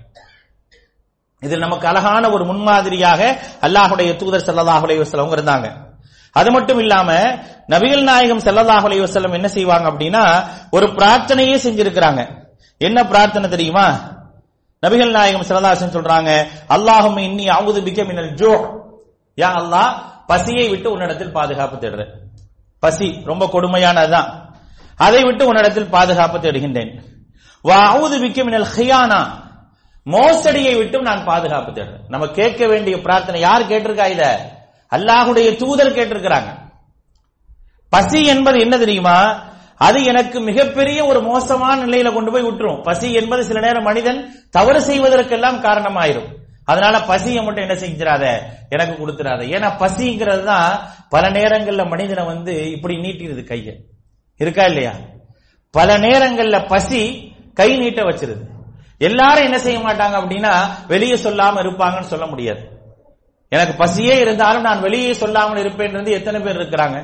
A: இதில் நமக்கு அழகான ஒரு முன்மாதிரியாக அல்லாஹுடைய தூதர் ஸல்லல்லாஹு அலைஹி வஸல்லம் இருந்தாங்க அது மட்டும் இல்லாம நபிகள் நாயகம் ஸல்லல்லாஹு அலைஹி வஸல்லம் என்ன செய்வாங்க அப்படின்னா ஒரு பிரார்த்தனையே செஞ்சிருக்கிறாங்க என்ன பிரார்த்தனை தெரியுமா நபிகள் நாயகம் ஸல்லல்லாஹு அலைஹி வஸல்லம் சொல்றாங்க அல்லாஹும்ம இன்னி அவுது பிக்க மினல் ஜூ யா அல்லாஹ் பசியை விட்டு உன்னிடத்தில் பாதுகாப்பு தேடுறேன் பசி ரொம்ப கொடுமையானதுதான் அதை விட்டு உன்னிடத்தில் பாதுகாப்பு தேடுகின்றேன் வா அவுது பிக்க மினல் ஹியானா மோசடியை விட்டும் நான் பாதுகாப்பு தேடுறேன் நம்ம கேட்க வேண்டிய பிரார்த்தனை யார் கேட்டிருக்கா இத அல்லாஹுடைய தூதர் கேட்டிருக்கிறாங்க பசி என்பது என்ன தெரியுமா அது எனக்கு மிகப்பெரிய ஒரு மோசமான நிலையில கொண்டு போய் விட்டுரும் பசி என்பது சில நேரம் மனிதன் தவறு செய்வதற்கெல்லாம் காரணமாயிரும் அதனால பசியை மட்டும் என்ன செஞ்சிடாத எனக்கு கொடுத்துடாத ஏன்னா பசிங்கிறது தான் பல நேரங்கள்ல மனிதனை வந்து இப்படி நீட்டிடுது கைய இருக்கா இல்லையா பல நேரங்கள்ல பசி கை நீட்ட வச்சிருது எல்லாரும் என்ன செய்ய மாட்டாங்க அப்படின்னா வெளியே சொல்லாம இருப்பாங்கன்னு சொல்ல முடியாது எனக்கு பசியே இருந்தாலும் நான் வெளியே சொல்லாமல் இருப்பேன் எத்தனை பேர் இருக்கிறாங்க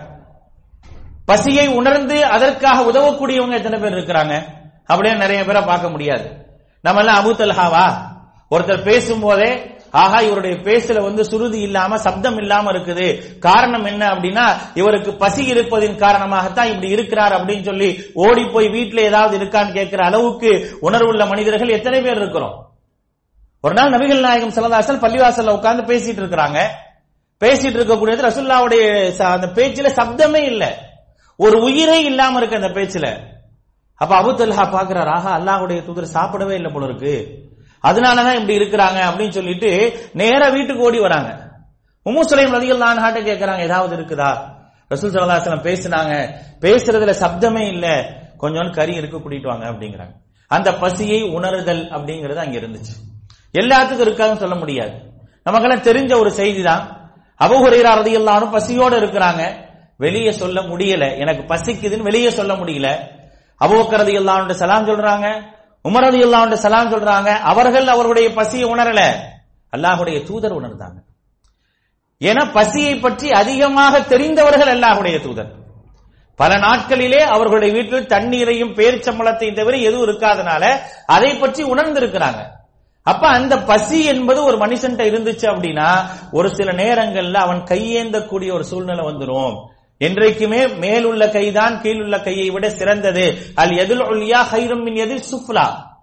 A: பசியை உணர்ந்து அதற்காக உதவக்கூடியவங்க எத்தனை பேர் இருக்கிறாங்க அப்படியே நிறைய பேரை பார்க்க முடியாது நம்ம எல்லாம் அபு தல்ஹாவா ஒருத்தர் பேசும்போதே ஆஹா இவருடைய பேசுல வந்து சுருதி இல்லாம சப்தம் இல்லாம இருக்குது காரணம் என்ன அப்படின்னா இவருக்கு பசி இருப்பதின் காரணமாகத்தான் இப்படி இருக்கிறார் அப்படின்னு சொல்லி ஓடி போய் வீட்டுல ஏதாவது இருக்கான்னு கேட்கிற அளவுக்கு உணர்வுள்ள மனிதர்கள் எத்தனை பேர் இருக்கிறோம் ஒரு நாள் நபிகள் நாயகம் சல்லதாசல் பள்ளிவாசல்ல உட்கார்ந்து பேசிட்டு இருக்கிறாங்க பேசிட்டு இருக்கக்கூடியது ரசுல்லாவுடைய ச- அந்த பேச்சுல சப்தமே இல்ல ஒரு உயிரே இல்லாம இருக்கு அந்த பேச்சுல அப்ப அபு தல்ஹா பாக்குறாரு ஆஹா அல்லாஹ்வுடைய தூதர் சாப்பிடவே இல்லை போல இருக்கு அதனாலதான் இப்படி இருக்கிறாங்க அப்படின்னு சொல்லிட்டு நேரா வீட்டுக்கு ஓடி வராங்க உம்மு சுலைம் ரதியல்லாஹு அன்ஹாட்ட கேக்குறாங்க ஏதாவது இருக்குதா ரசூல் ஸல்லல்லாஹு அலைஹி வஸல்லம் பேசுனாங்க பேசுறதுல சப்தமே இல்ல கொஞ்சோண்டு கறி இருக்கு கூட்டிட்டு வாங்க அப்படிங்கிறாங்க அந்த பசியை உணருதல் அப்படிங்கிறது அங்க இருந்துச்சு எல்லாத்துக்கும் இருக்காதுன்னு சொல்ல முடியாது நமக்கெல்லாம் தெரிஞ்ச ஒரு செய்தி தான் அபுஹுரைரா ரதியல்லாஹு பசியோட இருக்கிறாங்க வெளியே சொல்ல முடியல எனக்கு பசிக்குதுன்னு வெளியே சொல்ல முடியல அபூபக்கர் ரதியல்லாஹு சலாம் சொல்றாங்க உமர் ரதியல்லாஹு சலாம் சொல்றாங்க அவர்கள் அவருடைய பசியை உணரல அல்லாஹ்வுடைய தூதர் உணர்ந்தாங்க ஏன்னா பசியை பற்றி அதிகமாக தெரிந்தவர்கள் அல்லாஹ்வுடைய தூதர் பல நாட்களிலே அவர்களுடைய வீட்டில் தண்ணீரையும் பேரிச்சம்பளத்தையும் தவிர எதுவும் இருக்காதனால அதை பற்றி உணர்ந்திருக்கிறாங்க அப்ப அந்த பசி என்பது ஒரு மனுஷன்ட்ட இருந்துச்சு அப்படின்னா ஒரு சில நேரங்கள்ல அவன் கையேந்தக்கூடிய ஒரு சூழ்நிலை வந்துரும் என்றைக்குமே மேலுள்ள கைதான் கீழுள்ள கையை விட சிறந்தது அல் எதில் ஒல்லியா ஹைரும் மின் எதில் சுஃப்லா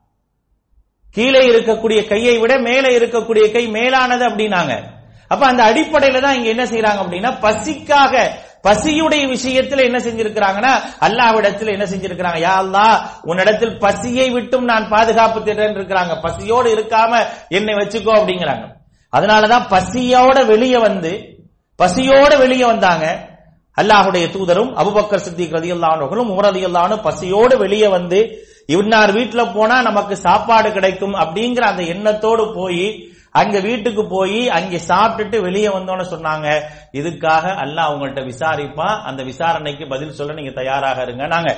A: கீழே இருக்கக்கூடிய கையை விட மேலே இருக்கக்கூடிய கை மேலானது அப்படின்னாங்க அப்ப அந்த அடிப்படையில தான் இங்க என்ன செய்யறாங்க அப்படின்னா பசிக்காக பசியுடைய விஷயத்துல என்ன செஞ்சிருக்கிறாங்கன்னா அல்லாஹ்விடத்துல என்ன செஞ்சிருக்கிறாங்க யா அல்லாஹ் உன்னிடத்தில் பசியை விட்டும் நான் பாதுகாப்பு தேடுறேன் இருக்கிறாங்க பசியோடு இருக்காம என்னை வச்சுக்கோ அப்படிங்கிறாங்க அதனாலதான் பசியோட வெளியே வந்து பசியோட வெளியே வந்தாங்க அல்லாஹுடைய தூதரும் அபுபக்கர் சித்திக் ரதியல்லானவர்களும் உமர் ரதியல்லானு பசியோடு வெளியே வந்து இன்னார் வீட்டுல போனா நமக்கு சாப்பாடு கிடைக்கும் அப்படிங்கிற அந்த எண்ணத்தோடு போய் அங்க வீட்டுக்கு போய் அங்க சாப்பிட்டுட்டு வெளியே வந்தோன்னு சொன்னாங்க இதுக்காக அல்லாஹ் உங்கள்ட்ட விசாரிப்பான் அந்த விசாரணைக்கு பதில் சொல்ல நீங்க தயாராக இருங்க நாங்க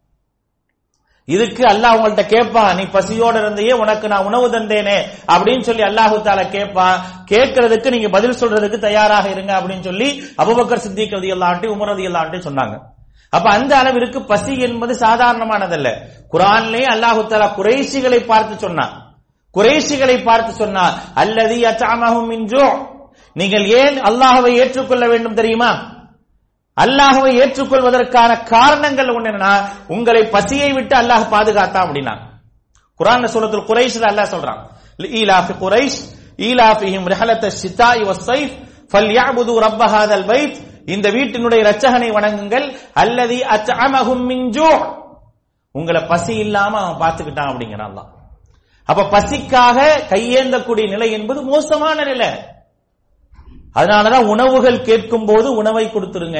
A: இதுக்கு அல்லாஹ் உங்கள்ட்ட கேட்பான் நீ பசியோட இருந்தையே உனக்கு நான் உணவு தந்தேனே அப்படின்னு சொல்லி அல்லாஹு தாலா கேட்பான் கேட்கறதுக்கு நீங்க பதில் சொல்றதுக்கு தயாராக இருங்க அப்படின்னு சொல்லி அபுபக்கர் சித்திக் ரதி அல்லாண்டி உமர் ரதி அல்லாண்டி சொன்னாங்க அப்ப அந்த அளவிற்கு பசி என்பது சாதாரணமானதல்ல குரான்லயே அல்லாஹு தாலா குறைசிகளை பார்த்து சொன்னான் குறைசிகளை பார்த்து சொன்னா அல்லது அச்சாமகும் இன்றோ நீங்கள் ஏன் அல்லாஹ்வை ஏற்றுக்கொள்ள வேண்டும் தெரியுமா அல்லாஹ்வை ஏற்றுக்கொள்வதற்கான காரணங்கள் ஒண்ணு என்னன்னா உங்களை பசியை விட்டு அல்லாஹ் பாதுகாத்தான் அப்படின்னா குரான் சூரத்துல் குரைஷ்ல அல்லாஹ் சொல்றான் ஈலாஃபி குரைஷ் ஈலாஃபிஹிம் ரிஹலத்த ஷிதாஇ வஸ்ஸைஃப் ஃபல்யஅபுது ரப்ப ஹாதல் பைத் இந்த வீட்டினுடைய இரட்சகனை வணங்குங்கள் அல்லதி அத்அமஹும் மின் ஜூ உங்களை பசி இல்லாம அவன் பார்த்துக்கிட்டான் அப்படிங்கிறான் அல்லாஹ் அப்ப பசிக்காக கையேந்தக்கூடிய நிலை என்பது மோசமான நிலை அதனாலதான் உணவுகள் கேட்கும் போது உணவை கொடுத்துருங்க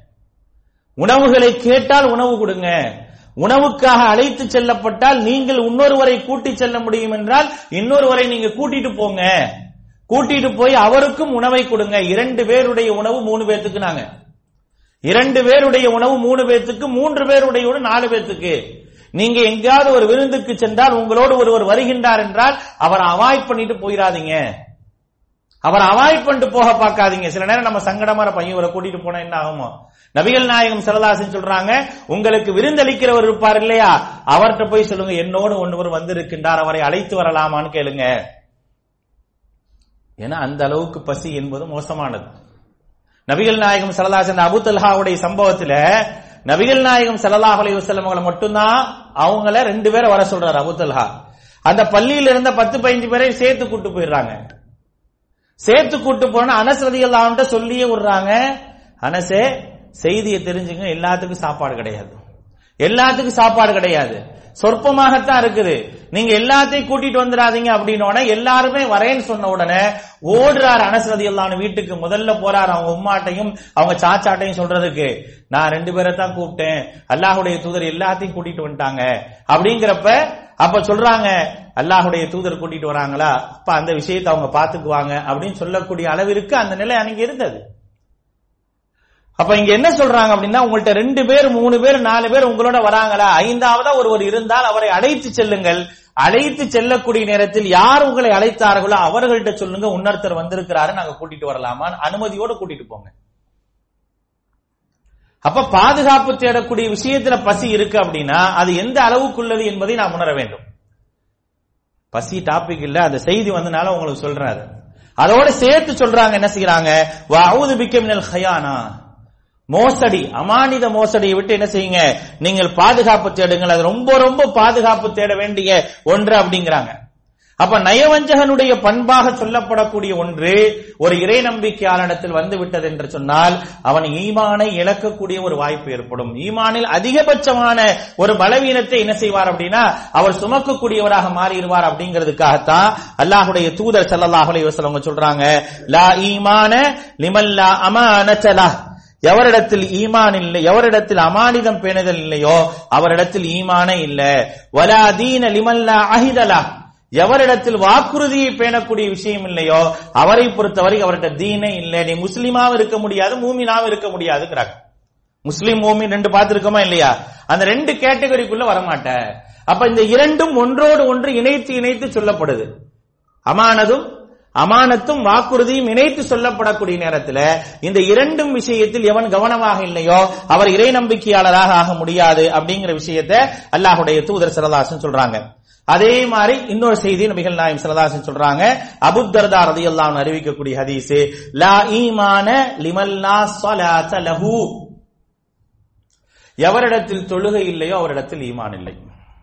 A: உணவுகளை கேட்டால் உணவு கொடுங்க உணவுக்காக அழைத்து செல்லப்பட்டால் நீங்கள் இன்னொருவரை கூட்டி செல்ல முடியும் என்றால் இன்னொருவரை நீங்க கூட்டிட்டு போங்க கூட்டிட்டு போய் அவருக்கும் உணவை கொடுங்க இரண்டு பேருடைய உணவு மூணு பேர்த்துக்கு நாங்க இரண்டு பேருடைய உணவு மூணு பேர்த்துக்கு மூன்று பேருடைய உணவு நாலு பேர்த்துக்கு நீங்க எங்கேயாவது ஒரு விருந்துக்கு சென்றால் உங்களோடு ஒருவர் வருகின்றார் என்றால் அவரை அவாய்ட் பண்ணிட்டு போயிடாதீங்க அவரை அவாய்ட் பண்ணிட்டு போக பார்க்காதீங்க சில நேரம் நம்ம சங்கடமான பையன் இவரை கூட்டிட்டு போனா என்ன ஆகுமோ நபிகள் நாயகம் செல்லதாசன் சொல்றாங்க உங்களுக்கு விருந்தளிக்கிறவர் இருப்பார் இல்லையா அவர்கிட்ட போய் சொல்லுங்க என்னோடு ஒன்றுவர் வந்திருக்கின்றார் அவரை அழைத்து வரலாமான்னு கேளுங்க ஏன்னா அந்த அளவுக்கு பசி என்பது மோசமானது நபிகள் நாயகம் சல்லல்லாஹு அபு தல்ஹாவுடைய சம்பவத்துல நபிகள் நாயகம் ஸல்லல்லாஹு அலைஹி வஸல்லம் அவங்கள மட்டும்தான் அவங்கள ரெண்டு பேரை வர சொல்றாரு அபு தல்ஹா அந்த பள்ளியில இருந்த பத்து பதினஞ்சு பேரை சேர்த்து கூட்டு போயிடுறாங்க சேர்த்து கூட்டு போனா அனஸ் ரதியல்லாஹு சொல்லியே விடுறாங்க அனசே செய்தியை தெரிஞ்சுங்க எல்லாத்துக்கும் சாப்பாடு கிடையாது எல்லாத்துக்கும் சாப்பாடு கிடையாது சொற்பமாகத்தான் இருக்குது நீங்க எல்லாத்தையும் கூட்டிட்டு வந்துடாதீங்க அப்படின்னு எல்லாருமே வரேன்னு சொன்ன உடனே ஓடுறாரு அனசரதி எல்லாம் வீட்டுக்கு முதல்ல போறாரு அவங்க உம்மாட்டையும் அவங்க சாச்சாட்டையும் சொல்றதுக்கு நான் ரெண்டு பேரை தான் கூப்பிட்டேன் அல்லாஹுடைய தூதர் எல்லாத்தையும் கூட்டிட்டு வந்துட்டாங்க அப்படிங்கிறப்ப அப்ப சொல்றாங்க அல்லாஹுடைய தூதர் கூட்டிட்டு வராங்களா அப்ப அந்த விஷயத்தை அவங்க பாத்துக்குவாங்க அப்படின்னு சொல்லக்கூடிய அளவிற்கு அந்த நிலை அன்னைக்கு இருந்தது அப்ப இங்க என்ன சொல்றாங்க அப்படின்னா உங்கள்ட்ட ரெண்டு பேர் மூணு பேர் நாலு பேர் உங்களோட வராங்களா ஐந்தாவதா ஒருவர் இருந்தால் அவரை அழைத்து செல்லுங்கள் அழைத்து செல்லக்கூடிய நேரத்தில் யார் உங்களை அழைத்தார்களோ அவர்கள்ட்ட சொல்லுங்க உன்னர்த்தர் வந்திருக்கிறாரு நாங்க கூட்டிட்டு வரலாமா அனுமதியோட கூட்டிட்டு போங்க அப்ப பாதுகாப்பு தேடக்கூடிய விஷயத்துல பசி இருக்கு அப்படின்னா அது எந்த அளவுக்குள்ளது என்பதை நாம் உணர வேண்டும் பசி டாபிக் இல்ல அந்த செய்தி வந்தனால உங்களுக்கு சொல்றாரு அதோட சேர்த்து சொல்றாங்க என்ன செய்யறாங்க வஅஊது பிக்க மினல் ஹயானா மோசடி அமானித மோசடியை விட்டு என்ன செய்யுங்க நீங்கள் பாதுகாப்பு தேடுங்கள் அது ரொம்ப ரொம்ப பாதுகாப்பு தேட வேண்டிய ஒன்று அப்படிங்கிறாங்க அப்ப நயவஞ்சகனுடைய பண்பாக சொல்லப்படக்கூடிய ஒன்று ஒரு இறை நம்பிக்கையாளனிடத்தில் வந்து விட்டது என்று சொன்னால் அவன் ஈமானை இழக்கக்கூடிய ஒரு வாய்ப்பு ஏற்படும் ஈமானில் அதிகபட்சமான ஒரு பலவீனத்தை என்ன செய்வார் அப்படின்னா அவர் சுமக்கக்கூடியவராக மாறிடுவார் அப்படிங்கிறதுக்காகத்தான் அல்லாஹுடைய தூதர் ஸல்லல்லாஹு அலைஹி வஸல்லம் சொல்றாங்க லா ஈமான லிமல்லா அமானத்தலா எவரிடத்தில் ஈமான் இல்லை எவரிடத்தில் அமானிதம் பேணுதல் இல்லையோ அவரிடத்தில் ஈமானே இல்ல வலா தீன லிமல்லா அஹிதலா எவரிடத்தில் வாக்குறுதியை பேணக்கூடிய விஷயம் இல்லையோ அவரை பொறுத்தவரை அவர்கிட்ட தீனே இல்லை நீ முஸ்லீமாவும் இருக்க முடியாது மூமினாவும் இருக்க முடியாதுங்கிறாங்க முஸ்லீம் மூமின் ரெண்டு பார்த்திருக்கோமா இல்லையா அந்த ரெண்டு கேட்டகரிக்குள்ள வரமாட்ட அப்ப இந்த இரண்டும் ஒன்றோடு ஒன்று இணைத்து இணைத்து சொல்லப்படுது அமானதும் அமானத்தும் வாக்குறுதியும் இணைத்து சொல்லப்படக்கூடிய நேரத்தில் இந்த இரண்டும் விஷயத்தில் எவன் கவனமாக இல்லையோ அவர் இறை நம்பிக்கையாளராக ஆக முடியாது அப்படிங்கிற விஷயத்தை அல்லாஹுடைய தூதர் சரதாசன் சொல்றாங்க அதே மாதிரி இன்னொரு செய்தி நபிகள் நாயம் சரதாசன் சொல்றாங்க அபுத்தர்தா ரதியல்லாஹு அறிவிக்கக்கூடிய ஹதீஸ் லா ஈமான லிமல்லா ஸலாத லஹு எவரிடத்தில் தொழுகை இல்லையோ அவரிடத்தில் ஈமான் இல்லை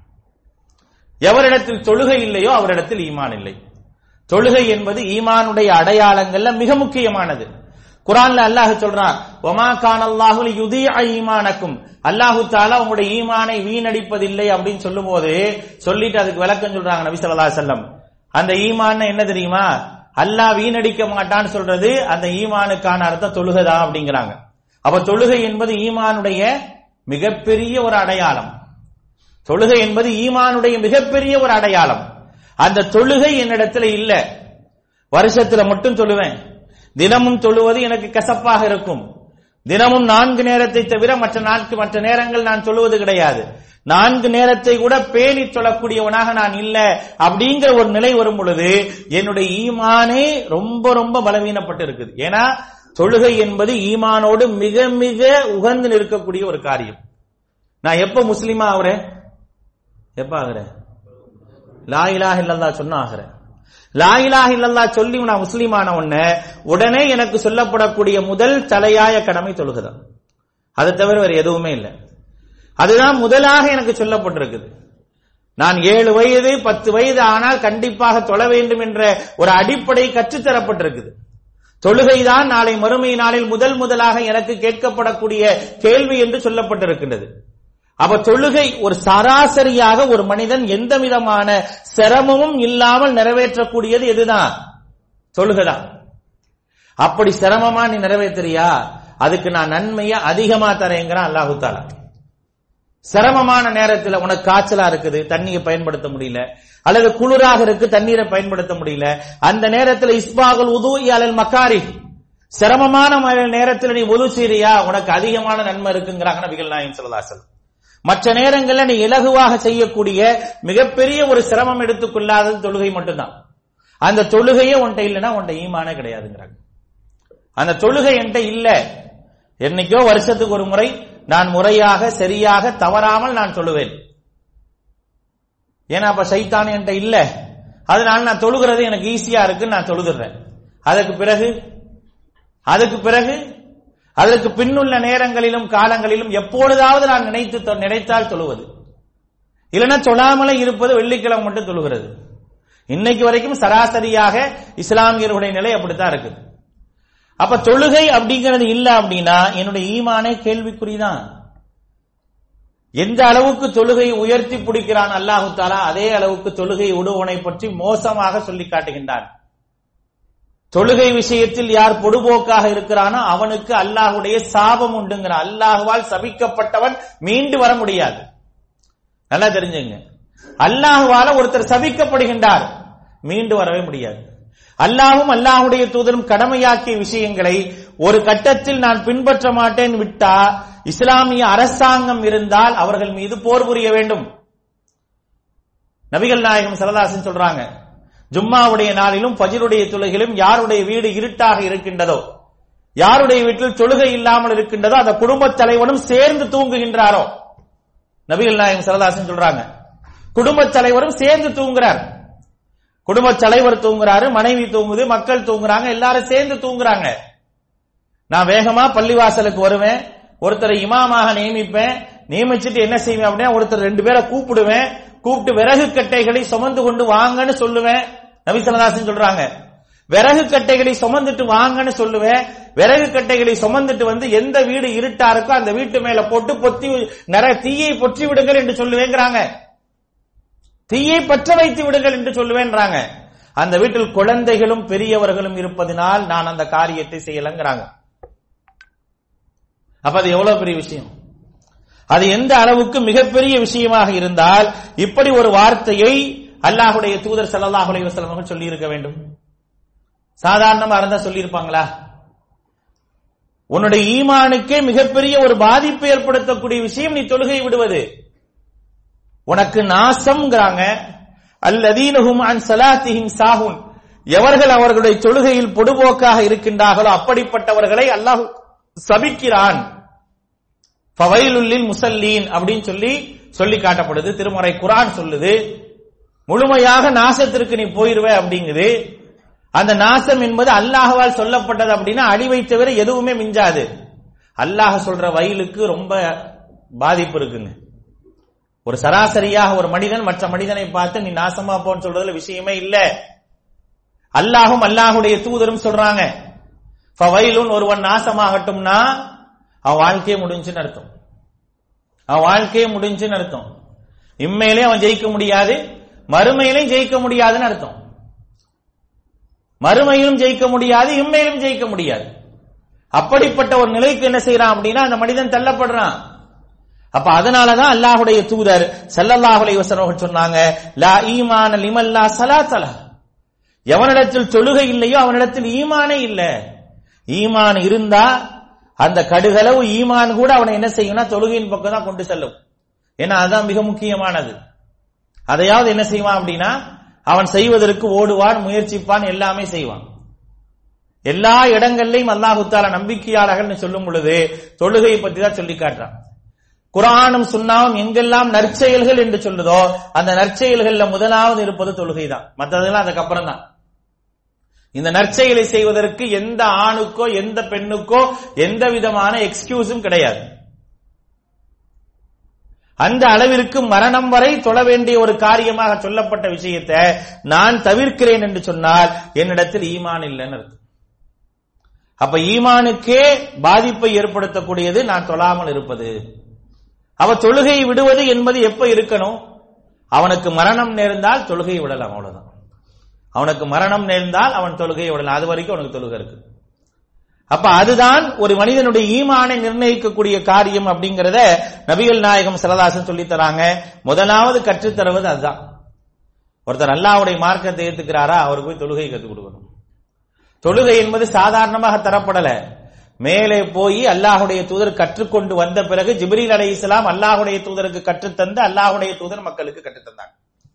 A: எவரிடத்தில் தொழுகை இல்லையோ அவரிடத்தில் ஈமான் இல்லை தொழுகை என்பது ஈமானுடைய அடையாளங்கள்ல மிக முக்கியமானது குரான்ல அல்லாஹ் சொல்றான் ஒமா கான் அல்லாஹுல் யுதி ஈமானக்கும் அல்லாஹு தாலா உங்களுடைய ஈமானை வீணடிப்பதில்லை அப்படின்னு சொல்லும் போது சொல்லிட்டு அதுக்கு விளக்கம் சொல்றாங்க நபி சொல்லா செல்லம் அந்த ஈமான் என்ன தெரியுமா அல்லாஹ் வீணடிக்க மாட்டான்னு சொல்றது அந்த ஈமானுக்கான அர்த்தம் தொழுகைதான் அப்படிங்கிறாங்க அப்ப தொழுகை என்பது ஈமானுடைய மிகப்பெரிய ஒரு அடையாளம் தொழுகை என்பது ஈமானுடைய மிகப்பெரிய ஒரு அடையாளம் அந்த தொழுகை என்னிடத்துல இல்ல வருஷத்துல மட்டும் தொழுவேன் தினமும் தொழுவது எனக்கு கசப்பாக இருக்கும் தினமும் நான்கு நேரத்தை தவிர மற்ற நாட்கு மற்ற நேரங்கள் நான் சொல்லுவது கிடையாது நான்கு நேரத்தை கூட பேணி சொல்லக்கூடியவனாக நான் இல்ல அப்படிங்கிற ஒரு நிலை வரும் பொழுது என்னுடைய ஈமானே ரொம்ப ரொம்ப பலவீனப்பட்டு இருக்குது ஏன்னா தொழுகை என்பது ஈமானோடு மிக மிக உகந்து நிற்கக்கூடிய ஒரு காரியம் நான் எப்ப முஸ்லீமா ஆகுறேன் எப்ப ஆகுறேன் லா இலாஹ இல்லல்லா சொன்ன ஆகிறேன் லா இலாஹ இல்லல்லா சொல்லி நான் முஸ்லீமான உடனே உடனே எனக்கு சொல்லப்படக்கூடிய முதல் தலையாய கடமை தொழுகுதான் அதை தவிர வேற எதுவுமே இல்லை அதுதான் முதலாக எனக்கு சொல்லப்பட்டிருக்குது நான் ஏழு வயது பத்து வயது ஆனால் கண்டிப்பாக தொழ வேண்டும் என்ற ஒரு அடிப்படை கற்றுத்தரப்பட்டிருக்குது தொழுகைதான் நாளை மறுமை நாளில் முதல் முதலாக எனக்கு கேட்கப்படக்கூடிய கேள்வி என்று சொல்லப்பட்டிருக்கின்றது அப்ப தொழுகை ஒரு சராசரியாக ஒரு மனிதன் எந்த விதமான சிரமமும் இல்லாமல் நிறைவேற்றக்கூடியது எதுதான் தொழுகைதான் அப்படி சிரமமா நீ நிறைவேற்றுறியா அதுக்கு நான் நன்மையை அதிகமா தரேங்கிறான் அல்லாஹு தாலா சிரமமான நேரத்தில் உனக்கு காய்ச்சலா இருக்குது தண்ணியை பயன்படுத்த முடியல அல்லது குளிராக இருக்கு தண்ணீரை பயன்படுத்த முடியல அந்த நேரத்தில் இஸ்பாகுல் உது அலல் மக்காரி சிரமமான நேரத்தில் நீ உது செய்றியா உனக்கு அதிகமான நன்மை இருக்குங்கிறாங்க நபிகள் நாயம் சொல்லலாசல் மற்ற நேரங்களில் நீ இலகுவாக செய்யக்கூடிய மிகப்பெரிய ஒரு சிரமம் எடுத்துக்கொள்ளாதது தொழுகை மட்டும்தான் அந்த தொழுகையே உன்ட்ட இல்லைன்னா உன்ட்ட ஈமானே கிடையாதுங்கிறாங்க அந்த தொழுகை என்கிட்ட இல்ல என்னைக்கோ வருஷத்துக்கு ஒரு முறை நான் முறையாக சரியாக தவறாமல் நான் சொல்லுவேன் ஏன்னா அப்ப சைத்தான் என்கிட்ட இல்ல அதனால நான் தொழுகிறது எனக்கு ஈஸியா இருக்குன்னு நான் தொழுதுறேன் அதுக்கு பிறகு அதுக்கு பிறகு அதற்கு பின்னுள்ள நேரங்களிலும் காலங்களிலும் எப்பொழுதாவது நான் நினைத்து தொ- நினைத்தால் தொழுவது இல்லைன்னா சொல்லாமலே இருப்பது வெள்ளிக்கிழமை மட்டும் தொழுகிறது இன்னைக்கு வரைக்கும் சராசரியாக இஸ்லாமியர்களுடைய நிலை அப்படித்தான் இருக்குது அப்ப தொழுகை அப்படிங்கிறது இல்ல அப்படின்னா என்னுடைய ஈமானே கேள்விக்குறிதான் எந்த அளவுக்கு தொழுகையை உயர்த்தி பிடிக்கிறான் அல்லாஹு தாலா அதே அளவுக்கு தொழுகை விடுவனை பற்றி மோசமாக சொல்லி காட்டுகின்றான் தொழுகை விஷயத்தில் யார் பொடுபோக்காக இருக்கிறானோ அவனுக்கு அல்லாஹுடைய சாபம் உண்டுங்கிறான் அல்லாஹுவால் சபிக்கப்பட்டவன் மீண்டு வர முடியாது நல்லா தெரிஞ்சுங்க அல்லாஹுவால ஒருத்தர் சபிக்கப்படுகின்றார் மீண்டு வரவே முடியாது அல்லாஹும் அல்லாஹுடைய தூதரும் கடமையாக்கிய விஷயங்களை ஒரு கட்டத்தில் நான் பின்பற்ற மாட்டேன் விட்டா இஸ்லாமிய அரசாங்கம் இருந்தால் அவர்கள் மீது போர் புரிய வேண்டும் நபிகள் நாயகம் சரதாசன் சொல்றாங்க ஜும்மாவுடைய நாளிலும் பஜிருடைய தொழுகையிலும் யாருடைய வீடு இருட்டாக இருக்கின்றதோ யாருடைய வீட்டில் தொழுகை இல்லாமல் இருக்கின்றதோ அந்த குடும்பத் தலைவனும் சேர்ந்து தூங்குகின்றாரோ நபிகள் நாயகம் சரதாசன் சொல்றாங்க குடும்பத் தலைவரும் சேர்ந்து தூங்குறார் குடும்பத் தலைவர் தூங்குறாரு மனைவி தூங்குது மக்கள் தூங்குறாங்க எல்லாரும் சேர்ந்து தூங்குறாங்க நான் வேகமா பள்ளிவாசலுக்கு வருவேன் ஒருத்தரை இமாமாக நியமிப்பேன் நியமிச்சுட்டு என்ன செய்வேன் அப்படின்னா ஒருத்தர் ரெண்டு பேரை கூப்பிடுவேன் கூப்பிட்டு விறகு கட்டைகளை சுமந்து கொண்டு வாங்கன்னு சொல்லுவேன் நபிசல்லதாசன் சொல்றாங்க விறகு கட்டைகளை சுமந்துட்டு வாங்கன்னு சொல்லுவேன் விறகு கட்டைகளை சுமந்துட்டு வந்து எந்த வீடு இருட்டா இருக்கோ அந்த வீட்டு மேல போட்டு பொத்தி நிறைய தீயை பொற்றி விடுங்கள் என்று சொல்லுவேங்கிறாங்க தீயை பற்ற வைத்து விடுங்கள் என்று சொல்லுவேன்றாங்க அந்த வீட்டில் குழந்தைகளும் பெரியவர்களும் இருப்பதினால் நான் அந்த காரியத்தை செய்யலங்கிறாங்க அப்ப அது எவ்வளவு பெரிய விஷயம் அது எந்த அளவுக்கு மிகப்பெரிய விஷயமாக இருந்தால் இப்படி ஒரு வார்த்தையை அல்லாஹுடைய தூதர் ஸல்லல்லாஹு அலைஹி வஸல்லம் அவர்கள் சொல்லி இருக்க வேண்டும் சாதாரணமா இருந்தா சொல்லி இருப்பாங்களா உன்னுடைய ஈமானுக்கே மிகப்பெரிய ஒரு பாதிப்பு ஏற்படுத்தக்கூடிய விஷயம் நீ தொழுகை விடுவது உனக்கு நாசம்ங்கிறாங்க அல்லதீனஹும் அன் சலாத்திஹிம் சாஹுன் எவர்கள் அவர்களுடைய தொழுகையில் பொடுபோக்காக இருக்கின்றார்களோ அப்படிப்பட்டவர்களை அல்லாஹ் சபிக்கிறான் ஃபவைலுல்லில் முசல்லீன் அப்படின்னு சொல்லி சொல்லி காட்டப்படுது திருமறை குரான் சொல்லுது முழுமையாக நாசத்திற்கு நீ போயிருவ அப்படிங்குது அந்த நாசம் என்பது அல்லாஹ்வால் சொல்லப்பட்டது அப்படின்னா அழிவை தவிர எதுவுமே மிஞ்சாது அல்லாஹ் சொல்ற வயலுக்கு ரொம்ப பாதிப்பு இருக்குங்க ஒரு சராசரியாக ஒரு மனிதன் மற்ற மனிதனை பார்த்து நீ நாசமா போன்னு சொல்றதுல விஷயமே இல்ல அல்லாஹும் அல்லாஹுடைய தூதரும் சொல்றாங்க ஃபவைலுன் ஒருவன் நாசமாகட்டும்னா அவன் வாழ்க்கையே முடிஞ்சுன்னு அர்த்தம் அவன் வாழ்க்கையே முடிஞ்சுன்னு அர்த்தம் இம்மையிலே அவன் ஜெயிக்க முடியாது மறுமையிலையும் ஜெயிக்க முடியாதுன்னு அர்த்தம் மறுமையிலும் ஜெயிக்க முடியாது இம்மையிலும் ஜெயிக்க முடியாது அப்படிப்பட்ட ஒரு நிலைக்கு என்ன செய்யறான் அப்படின்னா அந்த மனிதன் தள்ளப்படுறான் அப்ப அதனாலதான் அல்லாஹுடைய தூதர் ஸல்லல்லாஹு அலைஹி வஸல்லம் சொன்னாங்க லா ஈமான லிமல்லா ஸலாத்தல எவனிடத்தில் தொழுகை இல்லையோ அவனிடத்தில் ஈமானே இல்ல ஈமான் இருந்தா அந்த கடுகளவு ஈமான் கூட அவனை என்ன செய்யும்னா தொழுகையின் பக்கம் தான் கொண்டு செல்லும் ஏன்னா அதுதான் மிக முக்கியமானது அதையாவது என்ன செய்வான் அப்படின்னா அவன் செய்வதற்கு ஓடுவான் முயற்சிப்பான் எல்லாமே செய்வான் எல்லா இடங்கள்லையும் அல்லாஹு தாலா நம்பிக்கையாளர்கள் சொல்லும் பொழுது தொழுகையை பத்தி தான் சொல்லி காட்டுறான் குரானும் சுண்ணாவும் எங்கெல்லாம் நற்செயல்கள் என்று சொல்லுதோ அந்த நற்செயல்கள்ல முதலாவது இருப்பது தொழுகை தான் மற்றதெல்லாம் அதுக்கப்புறம் தான் இந்த நற்செயலை செய்வதற்கு எந்த ஆணுக்கோ எந்த பெண்ணுக்கோ எந்த விதமான எக்ஸ்கியூஸும் கிடையாது அந்த அளவிற்கு மரணம் வரை தொழ வேண்டிய ஒரு காரியமாக சொல்லப்பட்ட விஷயத்தை நான் தவிர்க்கிறேன் என்று சொன்னால் என்னிடத்தில் ஈமான் இல்லைன்னு அர்த்தம் அப்ப ஈமானுக்கே பாதிப்பை ஏற்படுத்தக்கூடியது நான் தொழாமல் இருப்பது அவ தொழுகையை விடுவது என்பது எப்ப இருக்கணும் அவனுக்கு மரணம் நேர்ந்தால் தொழுகையை விடலாம் அவ்வளவுதான் அவனுக்கு மரணம் நேர்ந்தால் அவன் தொழுகையை விடலாம் அது வரைக்கும் அவனுக்கு தொழுகை இருக்கு அப்ப அதுதான் ஒரு மனிதனுடைய ஈமானை நிர்ணயிக்கக்கூடிய காரியம் அப்படிங்கறத நபிகள் நாயகம் சிலதாசன் சொல்லி தராங்க முதலாவது கற்றுத்தருவது அதுதான் ஒருத்தர் அல்லாவுடைய மார்க்கத்தை ஏத்துக்கிறாரா அவருக்கு போய் தொழுகை கற்றுக் கொடுக்கணும் தொழுகை என்பது சாதாரணமாக தரப்படல மேலே போய் அல்லாஹுடைய தூதர் கற்றுக்கொண்டு வந்த பிறகு ஜிப்ரீல் அலை இஸ்லாம் அல்லாஹுடைய தூதருக்கு கற்றுத்தந்து அல்லாஹுடைய தூதர் மக்களுக்கு கற்றுத்தந்தாங்க